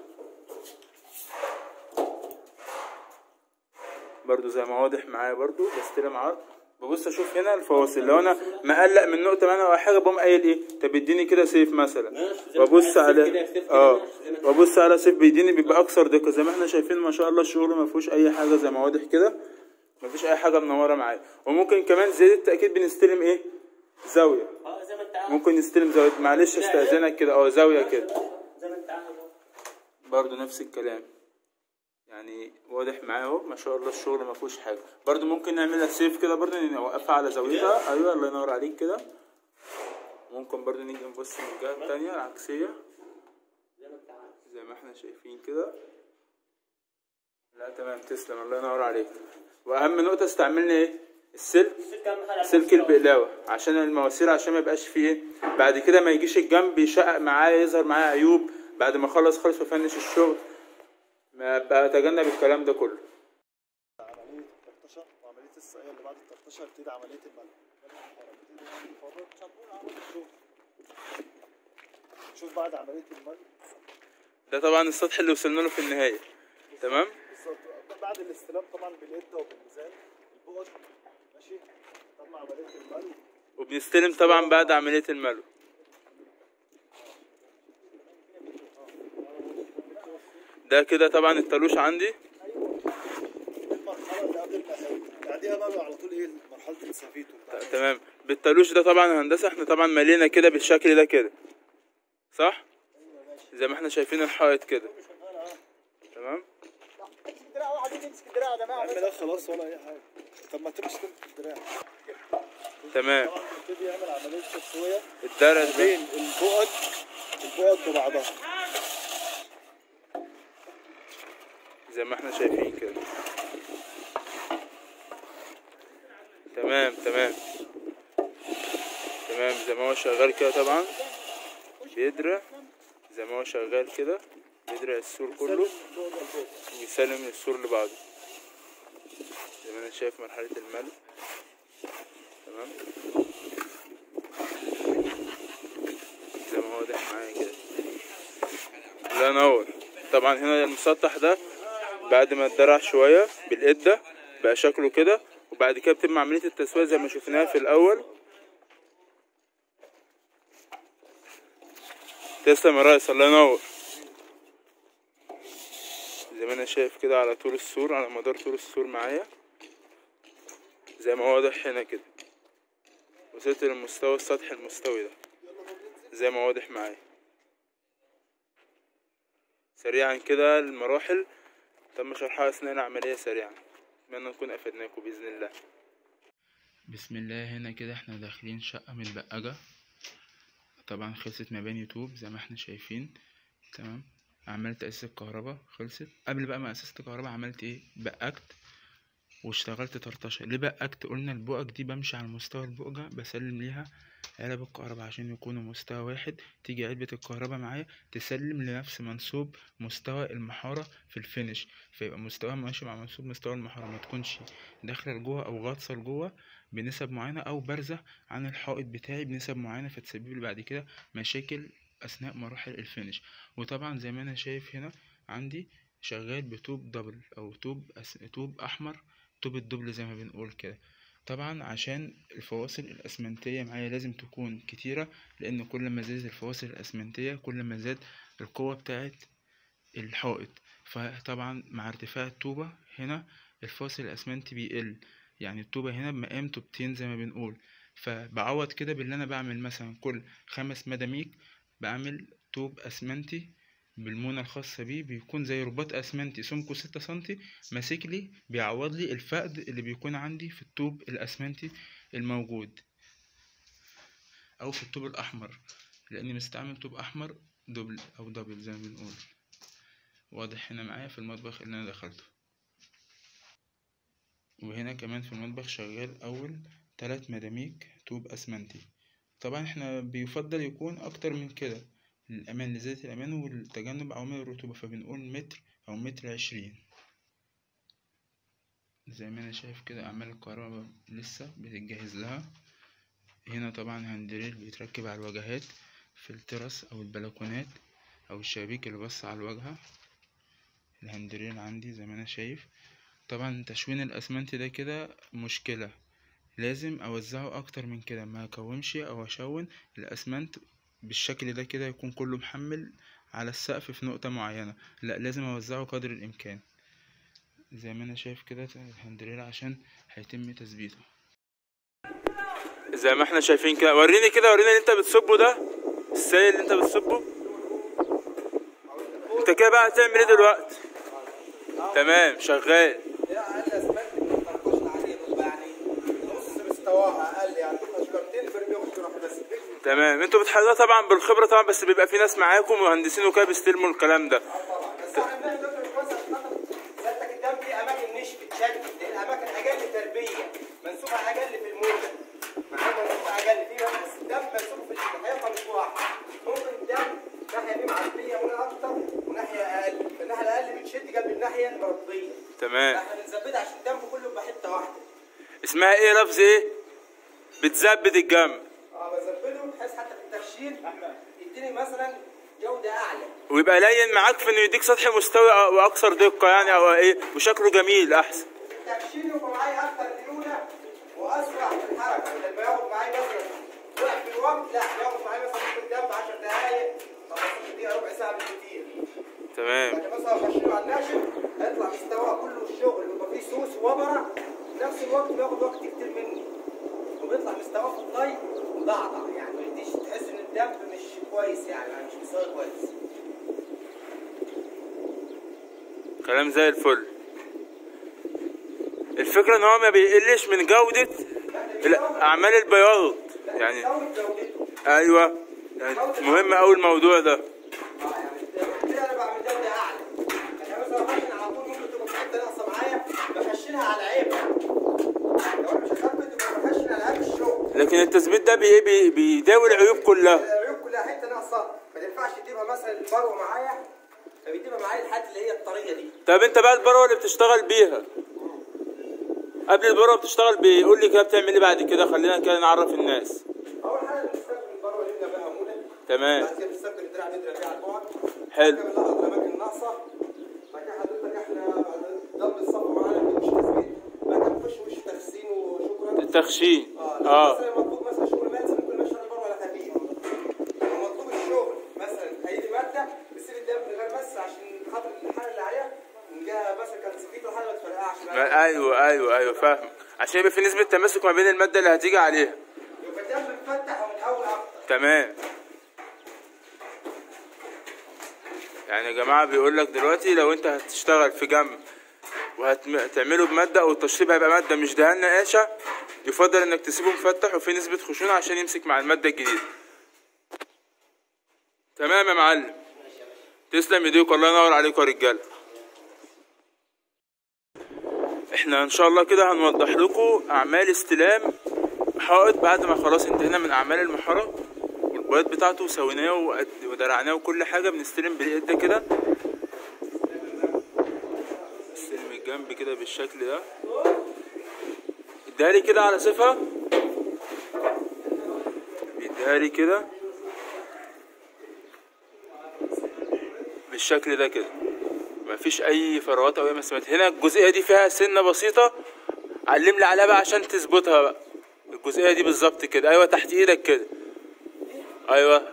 برضو زي ما واضح معايا برضو بستلم عرض ببص اشوف هنا الفواصل لو انا مقلق من نقطه معينه او حاجه بقوم قايل ايه طب اديني كده سيف مثلا ماشي، زي ما وابص انت عايز، سيف كده، على سيف كده، اه ماشي، زي ما انت وابص على سيف بيديني بيبقى اكثر دقه زي ما احنا شايفين ما شاء الله الشغل ما فيهوش اي حاجه زي ما واضح كده ما فيش اي حاجه منوره معايا وممكن كمان زياده التاكيد بنستلم ايه زاويه اه زي ما انت عايز ممكن نستلم زاويه معلش استاذنك كده اه زاويه كده زي ما انت عايز برضو نفس الكلام يعني واضح معاه اهو ما شاء الله الشغل ما فيهوش حاجه برضو ممكن نعملها سيف كده برضو نوقفها على زاويتها ايوه الله ينور عليك كده ممكن برضو نيجي نبص من الجهه التانية العكسيه زي ما انت عايز زي ما احنا شايفين كده لا تمام تسلم الله ينور عليك واهم نقطه استعملنا ايه السلك السلك اهم حاجه على سلك المستوى. البقلاوه عشان المواسير عشان ما يبقاش فيه ايه بعد كده ما يجيش الجنب يشقق معايا يظهر معايا عيوب بعد ما اخلص خالص وافنش الشغل ما بقى اتجنب الكلام ده كله عمليه الطرطشه وعمليه السقيه اللي بعد الطرطشه بتبتدي عمليه الملح شوف بعد عمليه الملح ده طبعا السطح اللي وصلنا له في النهايه تمام بالظبط بعد الاستلام طبعا باليد وبالميزان البؤد ماشي تم عمليه الملح وبنستلم طبعا بعد عمليه الملو ده كده طبعا التلوش عندي المرحله اللي قبل المسافه بعديها بقى على طول ايه مرحله السافيتو بتاع تمام بالتلوش ده طبعا يا هندسه احنا طبعا ملينا كده بالشكل ده كده صح زي ما احنا شايفين الحائط كده تمام الدراع واحد يجي يمسك الدراع يا جماعه ده خلاص ولا اي حاجه طب ما تمشي تمسك الدراع تمام طبعا بيبتدي يعمل عمليه تسويه الدرج ده بين البؤد البؤد ببعضها زي ما احنا شايفين كده تمام تمام تمام زي ما هو شغال كده طبعا بيدرع زي ما هو شغال كده بيدرع السور كله ويسلم السور لبعضه زي ما انا شايف مرحلة الملء تمام زي ما هو واضح معايا كده الله ينور طبعا هنا المسطح ده بعد ما اتدرع شوية بالقدة بقى شكله كده وبعد كده بتتم عملية التسوية زي ما شفناها في الأول تسلم يا ريس الله ينور زي ما انا شايف كده على طول السور على مدار طول السور معايا زي ما هو واضح هنا كده وصلت للمستوى السطح المستوي ده زي ما واضح معايا سريعا كده المراحل تم شرحها أثناء العملية سريعا أتمنى نكون أفدناكم بإذن الله بسم الله هنا كده احنا داخلين شقة متبقجة طبعا خلصت مباني يوتيوب زي ما احنا شايفين تمام عملت تأسيس الكهرباء خلصت قبل بقى ما أسست الكهرباء عملت ايه بقجت واشتغلت طرطشة ليه بقكت قلنا البقك دي بمشي على مستوى البقجة بسلم ليها علب الكهرباء عشان يكونوا مستوى واحد تيجي علبة الكهرباء معايا تسلم لنفس منسوب مستوى المحارة في الفينش فيبقى مستواها ماشي مع منسوب مستوى المحارة ما تكونش داخلة لجوه أو غاطسة لجوه بنسب معينة أو بارزة عن الحائط بتاعي بنسب معينة فتسبب لي بعد كده مشاكل أثناء مراحل الفينش وطبعا زي ما أنا شايف هنا عندي شغال بطوب دبل أو طوب أس... طوب أحمر طوب الدبل زي ما بنقول كده طبعا عشان الفواصل الأسمنتية معايا لازم تكون كتيرة لأن كل ما زادت الفواصل الأسمنتية كل ما زاد القوة بتاعت الحائط فطبعا مع ارتفاع الطوبة هنا الفاصل الأسمنتي بيقل يعني الطوبة هنا بمقام طوبتين زي ما بنقول فبعوض كده باللي أنا بعمل مثلا كل خمس مداميك بعمل طوب أسمنتي بالمونة الخاصة بيه بيكون زي رباط أسمنتي سمكه ستة سنتي ماسك لي بيعوض لي الفقد اللي بيكون عندي في الطوب الأسمنتي الموجود أو في الطوب الأحمر لأني مستعمل طوب أحمر دبل أو دبل زي ما بنقول واضح هنا معايا في المطبخ اللي أنا دخلته وهنا كمان في المطبخ شغال أول تلات مداميك طوب أسمنتي طبعا احنا بيفضل يكون أكتر من كده للأمان لزيادة الأمان والتجنب عوامل الرطوبة فبنقول متر أو متر عشرين زي ما أنا شايف كده أعمال الكهرباء لسه بتتجهز لها هنا طبعا هندريل بيتركب على الواجهات في الترس أو البلكونات أو الشبابيك اللي بص على الواجهة الهندريل عندي زي ما أنا شايف طبعا تشوين الأسمنت ده كده مشكلة لازم أوزعه أكتر من كده ما أكومش أو أشون الأسمنت بالشكل ده كده يكون كله محمل على السقف في نقطة معينة لا لازم أوزعه قدر الإمكان زي ما أنا شايف كده الهندريل عشان هيتم تثبيته زي ما احنا شايفين كده وريني كده وريني اللي انت بتصبه ده السائل اللي انت بتصبه انت كده بقى هتعمل ايه دلوقتي تمام شغال لا اقل اسمنت ما تنقشنا عليه بقى يعني نص مستواها اقل يعني كنا شجرتين الفرق بياخد شجره بس تمام انتوا بتحلوها طبعا بالخبره طبعا بس بيبقى في ناس معاكم مهندسين وكده بيستلموا الكلام ده طبعا بس احنا بنعمل دكتور كويس عشان خاطر سيادتك قدام في اماكن نشف تشد دي الاماكن اقل تربيه منسوبها اقل في الموجه معانا منسوبها اقل فيها بس الدم منسوب في الحيطه مش واحد ممكن الدم ناحيه دي معبيه هنا اكتر وناحيه اقل فالناحيه الاقل بتشد جنب الناحيه المرضيه تمام احنا بنثبتها عشان الدم كله يبقى حته واحده اسمها ايه لفظ ايه بتثبت الجنب اه بثبته بحيث حتى في التفشيل يديني مثلا جوده اعلى ويبقى لين معاك في انه يديك سطح مستوي أو- واكثر دقه يعني او ايه وشكله جميل احسن التفشيل يبقى معايا اكتر ليونه واسرع في الحركه لما ياخد معايا مثلا ضعف الوقت لا ياخد معايا مثلا ممكن ده ب 10 دقائق 15 دقيقه ربع ساعه بالكتير تمام لكن مثلا افشله على الناشف هيطلع مستواه كله الشغل بيبقى فيه سوس وبره في نفس الوقت بياخد وقت كتير مني وبيطلع مستواه في الطي مضعضع يعني ما يديش تحس ان الدم مش كويس يعني يعني مش مستوي كويس كلام زي الفل الفكره ان هو ما بيقلش من جوده ال- اعمال البياض يعني مستوي جودته ايوه يعني مهم اوي الموضوع ده اه يعني كده انا بعمل جوده اعلى يعني مثلا بخشن على طول ممكن تبقى في حته ناقصه معايا بخشنها على عيب لو انا مش هثبت يبقى بخشن على عيب الشغل لكن التثبيت ده بي بي بيداوي العيوب كلها العيوب كلها حته ناقصه ما تنفعش تجيبها مثلا البروه معايا فبيجيبها معايا الحاجات اللي هي الطريه دي طب انت بقى البروه اللي بتشتغل بيها قبل البروه بتشتغل بيقول لي كده بتعمل ايه بعد كده خلينا كده نعرف الناس اول حاجه بنستخدم البروه اللي بنبقى مهموله تمام بعد كده بنستخدم الدراع ندرع بيها على البعد حلو. بعد كده بنلاحظ الاماكن الناقصه بعد كده حضرتك احنا ضرب الصف معانا مش تثبيت بعد كده بنخش وش تغسيل وشكرا التخشين اه اه مثلا مطلوب مثلا شغل مادة ممكن ما يشتغل بره ولا خفيف لو مطلوب الشغل مثلا هيجي مادة بيسيب الدم من غير بس عشان خاطر الحالة اللي عليها نجاها مثلا كانت سخيفة الحالة ما تفرقعش ما- ايوه ايوه ايوه فاهم عشان يبقى في نسبه تماسك ما بين الماده اللي هتيجي عليها يبقى الدم مفتح ومتهون اكتر تمام يعني يا جماعه بيقول لك دلوقتي لو انت هتشتغل في جنب وهتعمله بماده او التشطيب هيبقى ماده مش دهان نقاشه يفضل انك تسيبه مفتح وفي نسبه خشونه عشان يمسك مع الماده الجديده تمام يا معلم تسلم ايديك والله ينور عليكم يا رجاله احنا ان شاء الله كده هنوضح لكم اعمال استلام حائط بعد ما خلاص انتهينا من اعمال المحاره والبياض بتاعته سويناه وقد- ودرعناه وكل حاجه بنستلم بالايد ده كده نستلم الجنب كده بالشكل ده اديهالي كده على صفها بيديهالي كده بالشكل ده كده مفيش اي فراغات او اي مسامات هنا الجزئيه دي فيها سنه بسيطه علم لي عليها بقى عشان تظبطها بقى الجزئيه دي بالظبط كده ايوه تحت ايدك كده ايوه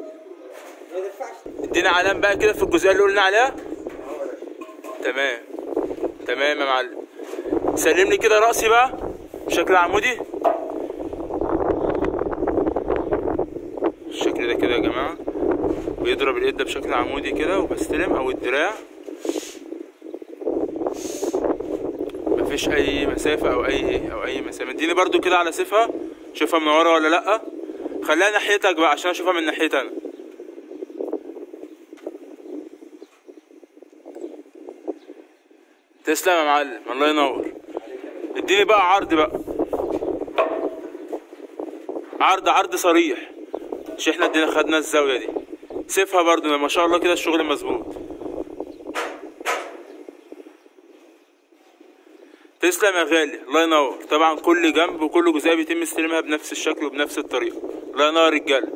ادينا علام بقى كده في الجزئيه اللي قلنا عليها تمام تمام يا معلم سلم لي كده راسي بقى بشكل عمودي الشكل ده كده يا جماعه بيضرب اليد ده بشكل عمودي كده وبستلم او الدراع مفيش اي مسافه او اي او اي مسافه اديني برضو كده على صفها شوفها من ورا ولا لا خليها ناحيتك بقى عشان اشوفها من ناحيتي انا تسلم يا معلم الله ينور اديني بقى عرض بقى عرض عرض صريح مش احنا ادينا خدنا الزاويه دي سيفها برضو ما شاء الله كده الشغل مظبوط تسلم يا غالي الله ينور طبعا كل جنب وكل جزئيه بيتم استلامها بنفس الشكل وبنفس الطريقه الله ينور رجاله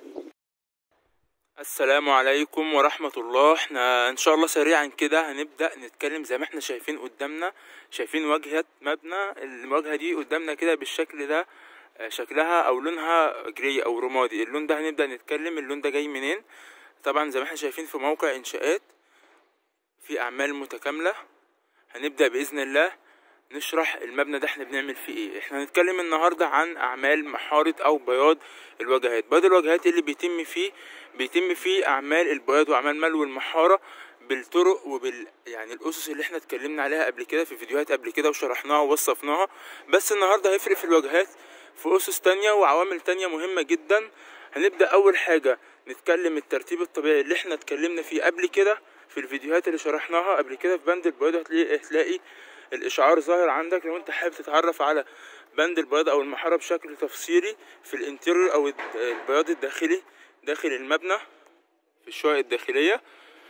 السلام عليكم ورحمة الله احنا ان شاء الله سريعا كده هنبدأ نتكلم زي ما احنا شايفين قدامنا شايفين واجهة مبنى الواجهة دي قدامنا كده بالشكل ده آه، شكلها او لونها جري او رمادي اللون ده هنبدأ نتكلم اللون ده جاي منين طبعا زي ما احنا شايفين في موقع انشاءات في اعمال متكاملة هنبدأ بإذن الله نشرح المبنى ده احنا بنعمل فيه ايه احنا هنتكلم النهارده عن اعمال محاره او بياض الواجهات بياض الواجهات اللي بيتم فيه بيتم فيه اعمال البياض واعمال ملو المحاره بالطرق وبال يعني الاسس اللي احنا اتكلمنا عليها قبل كده في فيديوهات قبل كده وشرحناها ووصفناها بس النهارده هيفرق في الواجهات في اسس تانية وعوامل تانية مهمه جدا هنبدا اول حاجه نتكلم الترتيب الطبيعي اللي احنا اتكلمنا فيه قبل كده في الفيديوهات اللي شرحناها قبل كده في بند البياض هتلاقي هتلاقي الاشعار ظاهر عندك لو انت حابب تتعرف على بند البياض او المحاره بشكل تفصيلي في الانتيريور او الد- البياض الداخلي داخل المبنى في الشقق الداخليه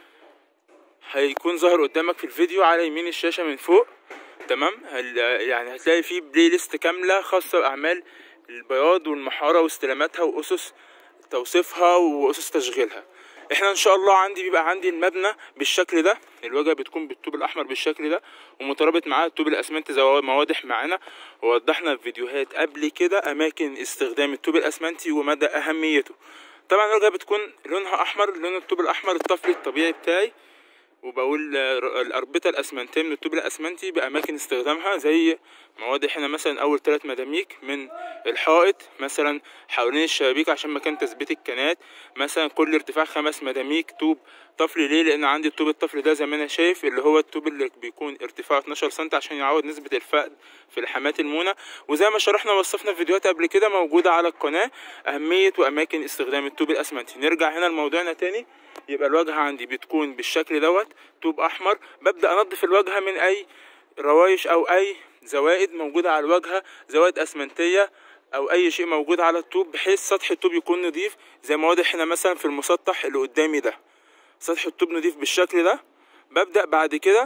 هيكون ظاهر قدامك في الفيديو على يمين الشاشه من فوق تمام هل يعني هتلاقي فيه بلاي ليست كامله خاصه باعمال البياض والمحاره واستلاماتها واسس توصيفها واسس تشغيلها احنا ان شاء الله عندي بيبقى عندي المبنى بالشكل ده الواجهه بتكون بالطوب الاحمر بالشكل ده ومترابط معاه الطوب الاسمنتي زي ما واضح معانا ووضحنا في فيديوهات قبل كده اماكن استخدام الطوب الاسمنتي ومدى اهميته طبعا الواجهه بتكون لونها احمر لون الطوب الاحمر الطفلي الطبيعي بتاعي وبقول آه، الأربطة الأسمنتية من الطوب الأسمنتي بأماكن استخدامها زي ما واضح هنا مثلا أول ثلاث مداميك من الحائط مثلا حوالين الشبابيك عشان مكان تثبيت الكنات مثلا كل ارتفاع خمس مداميك طوب طفلي ليه لأن عندي الطوب الطفلي ده زي ما أنا شايف اللي هو الطوب اللي بيكون ارتفاعه 12 سم عشان يعوض نسبة الفقد في الحمات المونة وزي ما شرحنا وصفنا في فيديوهات قبل كده موجودة على القناة أهمية وأماكن استخدام الطوب الأسمنتي نرجع هنا لموضوعنا تاني يبقى الواجهة عندي بتكون بالشكل دوت طوب أحمر ببدأ أنظف الواجهة من أي روايش أو أي زوائد موجودة على الواجهة زوائد أسمنتية أو أي شيء موجود على الطوب بحيث سطح الطوب يكون نظيف زي ما واضح هنا مثلا في المسطح اللي قدامي ده سطح الطوب نضيف بالشكل ده ببدأ بعد كده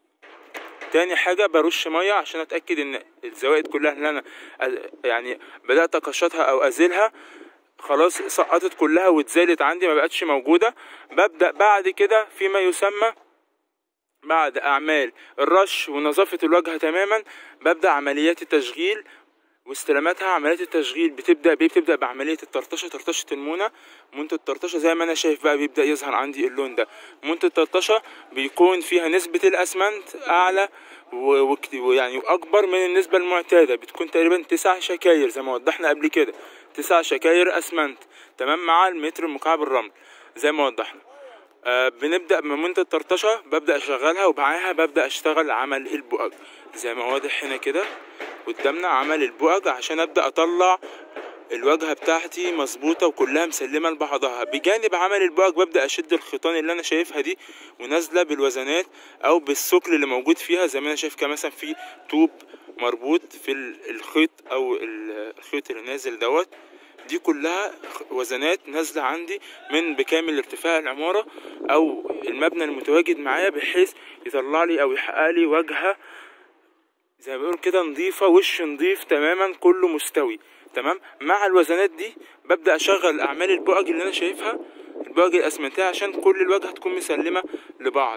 تاني حاجة برش مية عشان اتأكد ان الزوائد كلها اللي انا أ- يعني بدأت اقشطها او ازيلها خلاص سقطت كلها واتزالت عندي ما بقتش موجودة ببدأ بعد كده فيما يسمى بعد أعمال الرش ونظافة الواجهة تماما ببدأ عمليات التشغيل واستلاماتها عمليات التشغيل بتبدا بايه بتبدا بعمليه الطرطشه طرطشه المونه منتج الطرطشه زي ما انا شايف بقى بيبدا يظهر عندي اللون ده منتج الطرطشه بيكون فيها نسبه الاسمنت اعلى و- وكت- ويعني اكبر من النسبه المعتاده بتكون تقريبا تسع شكاير زي ما وضحنا قبل كده تسع شكاير اسمنت تمام مع المتر مكعب الرمل زي ما وضحنا آه بنبدا بمنتج الطرطشه ببدا اشغلها ومعاها ببدا اشتغل عمل البؤج زي ما واضح هنا كده قدامنا عمل البؤج عشان ابدا اطلع الواجهة بتاعتي مظبوطة وكلها مسلمة لبعضها بجانب عمل البؤج ببدأ أشد الخيطان اللي أنا شايفها دي ونازلة بالوزنات أو بالثقل اللي موجود فيها زي ما أنا شايف كده مثلا في طوب مربوط في ال- الخيط أو ال- الخيط اللي نازل دوت دي كلها خ- وزنات نازلة عندي من بكامل ارتفاع العمارة أو المبنى المتواجد معايا بحيث يطلع لي أو يحقق لي واجهة زي ما بيقول كده نظيفة وش نظيف تماما كله مستوي تمام مع الوزنات دي ببدأ أشغل أعمال البؤج اللي أنا شايفها البؤج الأسمنتية عشان كل الواجهة تكون مسلمة لبعض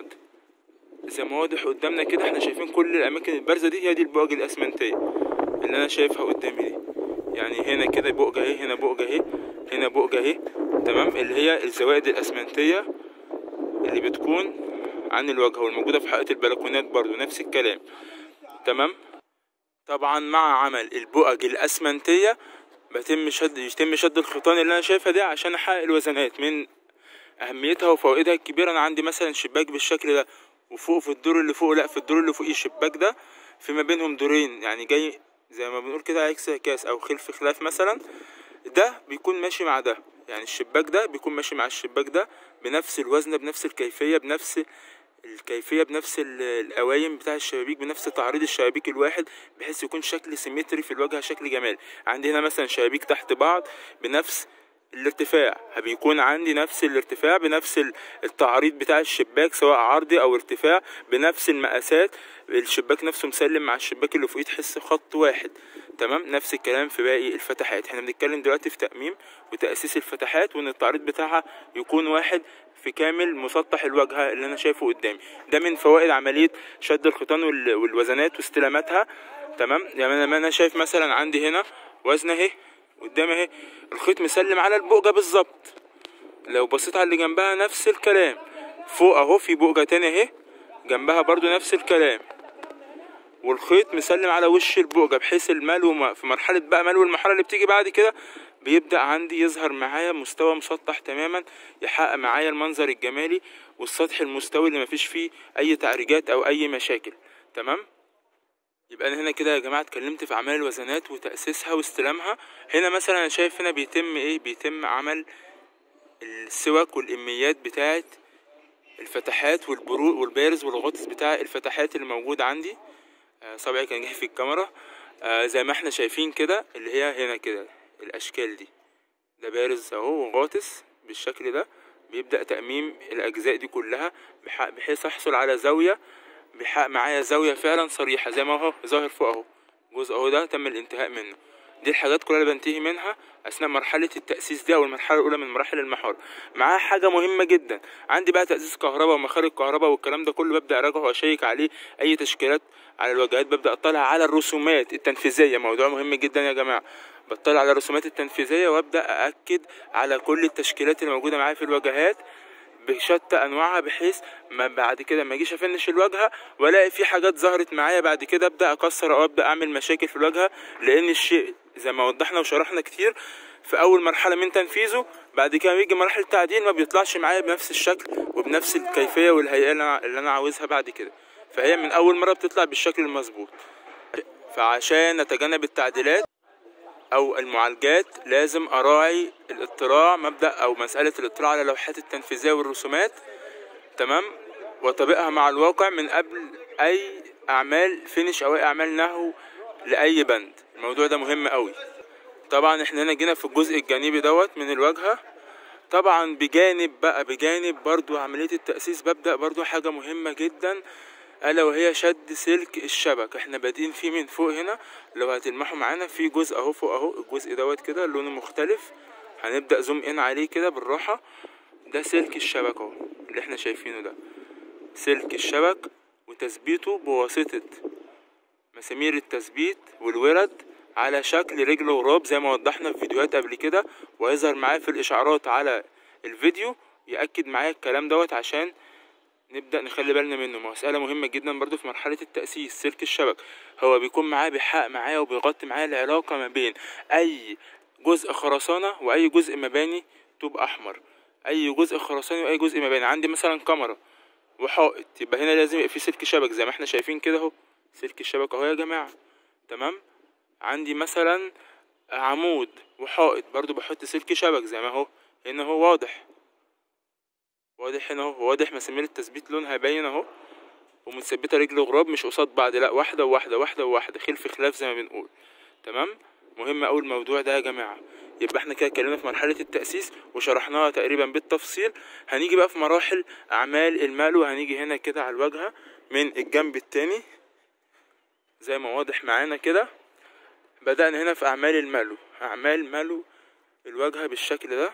زي ما واضح قدامنا كده احنا شايفين كل الأماكن البارزة دي هي دي البؤج الأسمنتية اللي أنا شايفها قدامي دي يعني هنا كده بؤجة اهي هنا بؤجة اهي هنا بؤجة اهي تمام اللي هي الزوائد الأسمنتية اللي بتكون عن الواجهة والموجودة في حائط البلكونات برضو نفس الكلام تمام طبعا مع عمل البؤج الاسمنتيه بتم شد يتم شد الخيطان اللي انا شايفها دي عشان احقق الوزنات من اهميتها وفوائدها الكبيره انا عندي مثلا شباك بالشكل ده وفوق في الدور اللي فوق لا في الدور اللي فوقيه الشباك ده في ما بينهم دورين يعني جاي زي ما بنقول كده عكس كاس او خلف خلاف مثلا ده بيكون ماشي مع ده يعني الشباك ده بيكون ماشي مع الشباك ده بنفس الوزن بنفس الكيفيه بنفس الكيفيه بنفس ال- القوايم بتاع الشبابيك بنفس تعريض الشبابيك الواحد بحيث يكون شكل سيمتري في الواجهه شكل جمالي عندي هنا مثلا شبابيك تحت بعض بنفس الارتفاع بيكون عندي نفس الارتفاع بنفس ال- التعريض بتاع الشباك سواء عرضي او ارتفاع بنفس المقاسات الشباك نفسه مسلم مع الشباك اللي فوقيه تحس خط واحد تمام نفس الكلام في باقي الفتحات احنا بنتكلم دلوقتي في تأميم وتأسيس الفتحات وان التعريض بتاعها يكون واحد في كامل مسطح الواجهة اللي انا شايفه قدامي ده من فوائد عملية شد الخيطان وال- والوزنات واستلاماتها تمام يعني لما انا شايف مثلا عندي هنا وزن اهي قدامي اهي الخيط مسلم على البؤجة بالظبط لو بصيت على اللي جنبها نفس الكلام فوق اهو في بؤجة تاني اهي جنبها برضو نفس الكلام والخيط مسلم على وش البؤجة بحيث الملو ما- في مرحلة بقى ملو المرحلة اللي بتيجي بعد كده بيبدأ عندي يظهر معايا مستوى مسطح تماما يحقق معايا المنظر الجمالي والسطح المستوي اللي مفيش فيه أي تعريجات أو أي مشاكل تمام يبقى انا هنا كده يا جماعه اتكلمت في اعمال الوزنات وتاسيسها واستلامها هنا مثلا انا شايف هنا بيتم ايه بيتم عمل السوك والاميات بتاعه الفتحات والبرو والبارز والغطس بتاع الفتحات اللي موجود عندي آه، صبعي كان جاي في الكاميرا آه، زي ما احنا شايفين كده اللي هي هنا كده الاشكال دي ده بارز اهو وغاطس بالشكل ده بيبدأ تأميم الأجزاء دي كلها بح- بحيث أحصل على زاوية بيحقق معايا زاوية فعلا صريحة زي ما هو ظاهر فوق اهو الجزء اهو ده تم الانتهاء منه دي الحاجات كلها اللي بنتهي منها اثناء مرحله التاسيس دي او المرحله الاولى من مراحل المحور معاها حاجه مهمه جدا عندي بقى تاسيس كهرباء ومخارج كهرباء والكلام ده كله ببدا اراجعه واشيك عليه اي تشكيلات على الواجهات ببدا اطلع على الرسومات التنفيذيه موضوع مهم جدا يا جماعه بطلع على الرسومات التنفيذيه وابدا ااكد على كل التشكيلات اللي موجوده معايا في الواجهات بشتى انواعها بحيث ما بعد كده ما اجيش افنش الواجهه والاقي في حاجات ظهرت معايا بعد كده ابدا اكسر او ابدا اعمل مشاكل في الواجهه لان الشيء زي ما وضحنا وشرحنا كتير في اول مرحله من تنفيذه بعد كده بيجي مرحله التعديل ما بيطلعش معايا بنفس الشكل وبنفس الكيفيه والهيئه اللي أنا- اللي انا عاوزها بعد كده فهي من اول مره بتطلع بالشكل المظبوط فعشان نتجنب التعديلات او المعالجات لازم اراعي الاطلاع مبدا او مساله الاطلاع على اللوحات التنفيذيه والرسومات تمام وطبقها مع الواقع من قبل اي اعمال فينش او اي اعمال نهو لاي بند الموضوع ده مهم قوي طبعا احنا هنا جينا في الجزء الجانبي دوت من الواجهه طبعا بجانب بقى بجانب برضو عمليه التاسيس ببدا برضو حاجه مهمه جدا الا وهي شد سلك الشبك احنا بادئين فيه من فوق هنا لو هتلمحوا معانا في جزء اهو فوق اهو الجزء دوت كده لونه مختلف هنبدا زوم ان عليه كده بالراحه ده سلك الشبك اهو اللي احنا شايفينه ده سلك الشبك وتثبيته بواسطه مسامير التثبيت والورد على شكل رجل غراب زي ما وضحنا في فيديوهات قبل كده ويظهر معايا في الاشعارات على الفيديو ياكد معايا الكلام دوت عشان نبدا نخلي بالنا منه مساله مهمه جدا برضو في مرحله التاسيس سلك الشبك هو بيكون معايا بيحقق معايا وبيغطي معايا العلاقه ما بين اي جزء خرسانه واي جزء مباني طوب احمر اي جزء خرساني واي جزء مباني عندي مثلا كاميرا وحائط يبقى هنا لازم يبقى في سلك شبك زي ما احنا شايفين كده اهو سلك الشبك اهو يا جماعه تمام عندي مثلا عمود وحائط برضو بحط سلك شبك زي ما هو هنا هو واضح واضح هنا اهو واضح مسامير التثبيت لونها باين اهو ومتثبته رجل غراب مش قصاد بعض لا واحده وواحده واحده وواحده خلف خلاف زي ما بنقول تمام مهم أوي الموضوع ده يا جماعه يبقى احنا كده اتكلمنا في مرحله التاسيس وشرحناها تقريبا بالتفصيل هنيجي بقى في مراحل اعمال المال وهنيجي هنا كده على الواجهه من الجنب التاني زي ما واضح معانا كده بدأنا هنا في أعمال المالو أعمال مالو الواجهة بالشكل ده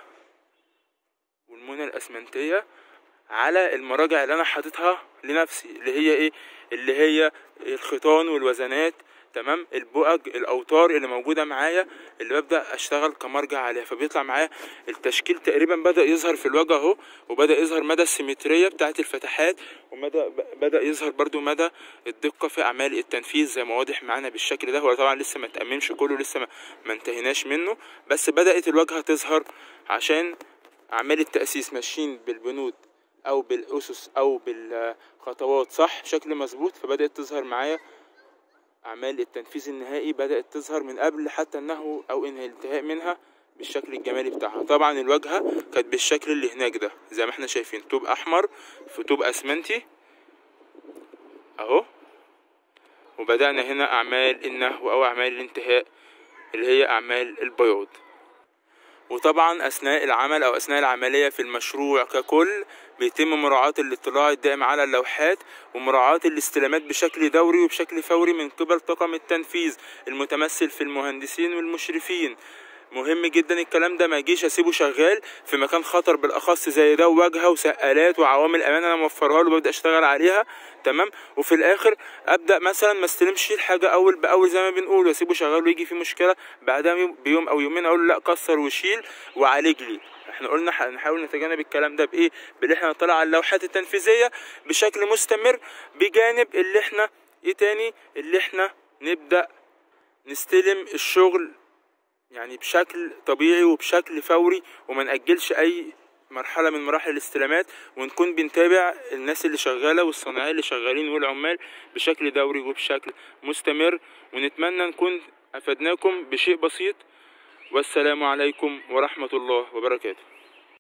والمونة الأسمنتية على المراجع اللي أنا حاططها لنفسي اللي هي إيه اللي هي الخيطان والوزنات تمام البؤج الأوتار اللي موجودة معايا اللي ببدأ أشتغل كمرجع عليها فبيطلع معايا التشكيل تقريبا بدأ يظهر في الواجهة أهو وبدأ يظهر مدى السيمترية بتاعة الفتحات ومدى بدأ يظهر برضو مدى الدقة في أعمال التنفيذ زي ما واضح معانا بالشكل ده هو طبعا لسه ما تأممش كله لسه ما, ما انتهيناش منه بس بدأت الواجهة تظهر عشان أعمال التأسيس ماشيين بالبنود أو بالأسس أو بالخطوات صح بشكل مظبوط فبدأت تظهر معايا أعمال التنفيذ النهائي بدأت تظهر من قبل حتى أنه أو إنهاء الانتهاء منها بالشكل الجمالي بتاعها طبعا الواجهة كانت بالشكل اللي هناك ده زي ما احنا شايفين طوب أحمر في طوب أسمنتي أهو وبدأنا هنا أعمال النهو أو أعمال الانتهاء اللي هي أعمال البياض وطبعا أثناء العمل أو أثناء العملية في المشروع ككل بيتم مراعاة الاطلاع الدائم على اللوحات ومراعاة الاستلامات بشكل دوري وبشكل فوري من قبل طاقم التنفيذ المتمثل في المهندسين والمشرفين مهم جدا الكلام ده ما يجيش اسيبه شغال في مكان خطر بالاخص زي ده وواجهه وسقالات وعوامل امان انا موفرها له وببدا اشتغل عليها تمام وفي الاخر ابدا مثلا ما استلمش الحاجه اول باول زي ما بنقول واسيبه شغال ويجي في مشكله بعدها بيوم او يومين اقول له لا كسر وشيل وعالج لي احنا قلنا هنحاول نتجنب الكلام ده بايه باللي احنا نطلع على اللوحات التنفيذيه بشكل مستمر بجانب اللي احنا ايه تاني اللي احنا نبدا نستلم الشغل يعني بشكل طبيعي وبشكل فوري وما نأجلش أي مرحلة من مراحل الاستلامات ونكون بنتابع الناس اللي شغالة والصناعية اللي شغالين والعمال بشكل دوري وبشكل مستمر ونتمنى نكون أفدناكم بشيء بسيط والسلام عليكم ورحمة الله وبركاته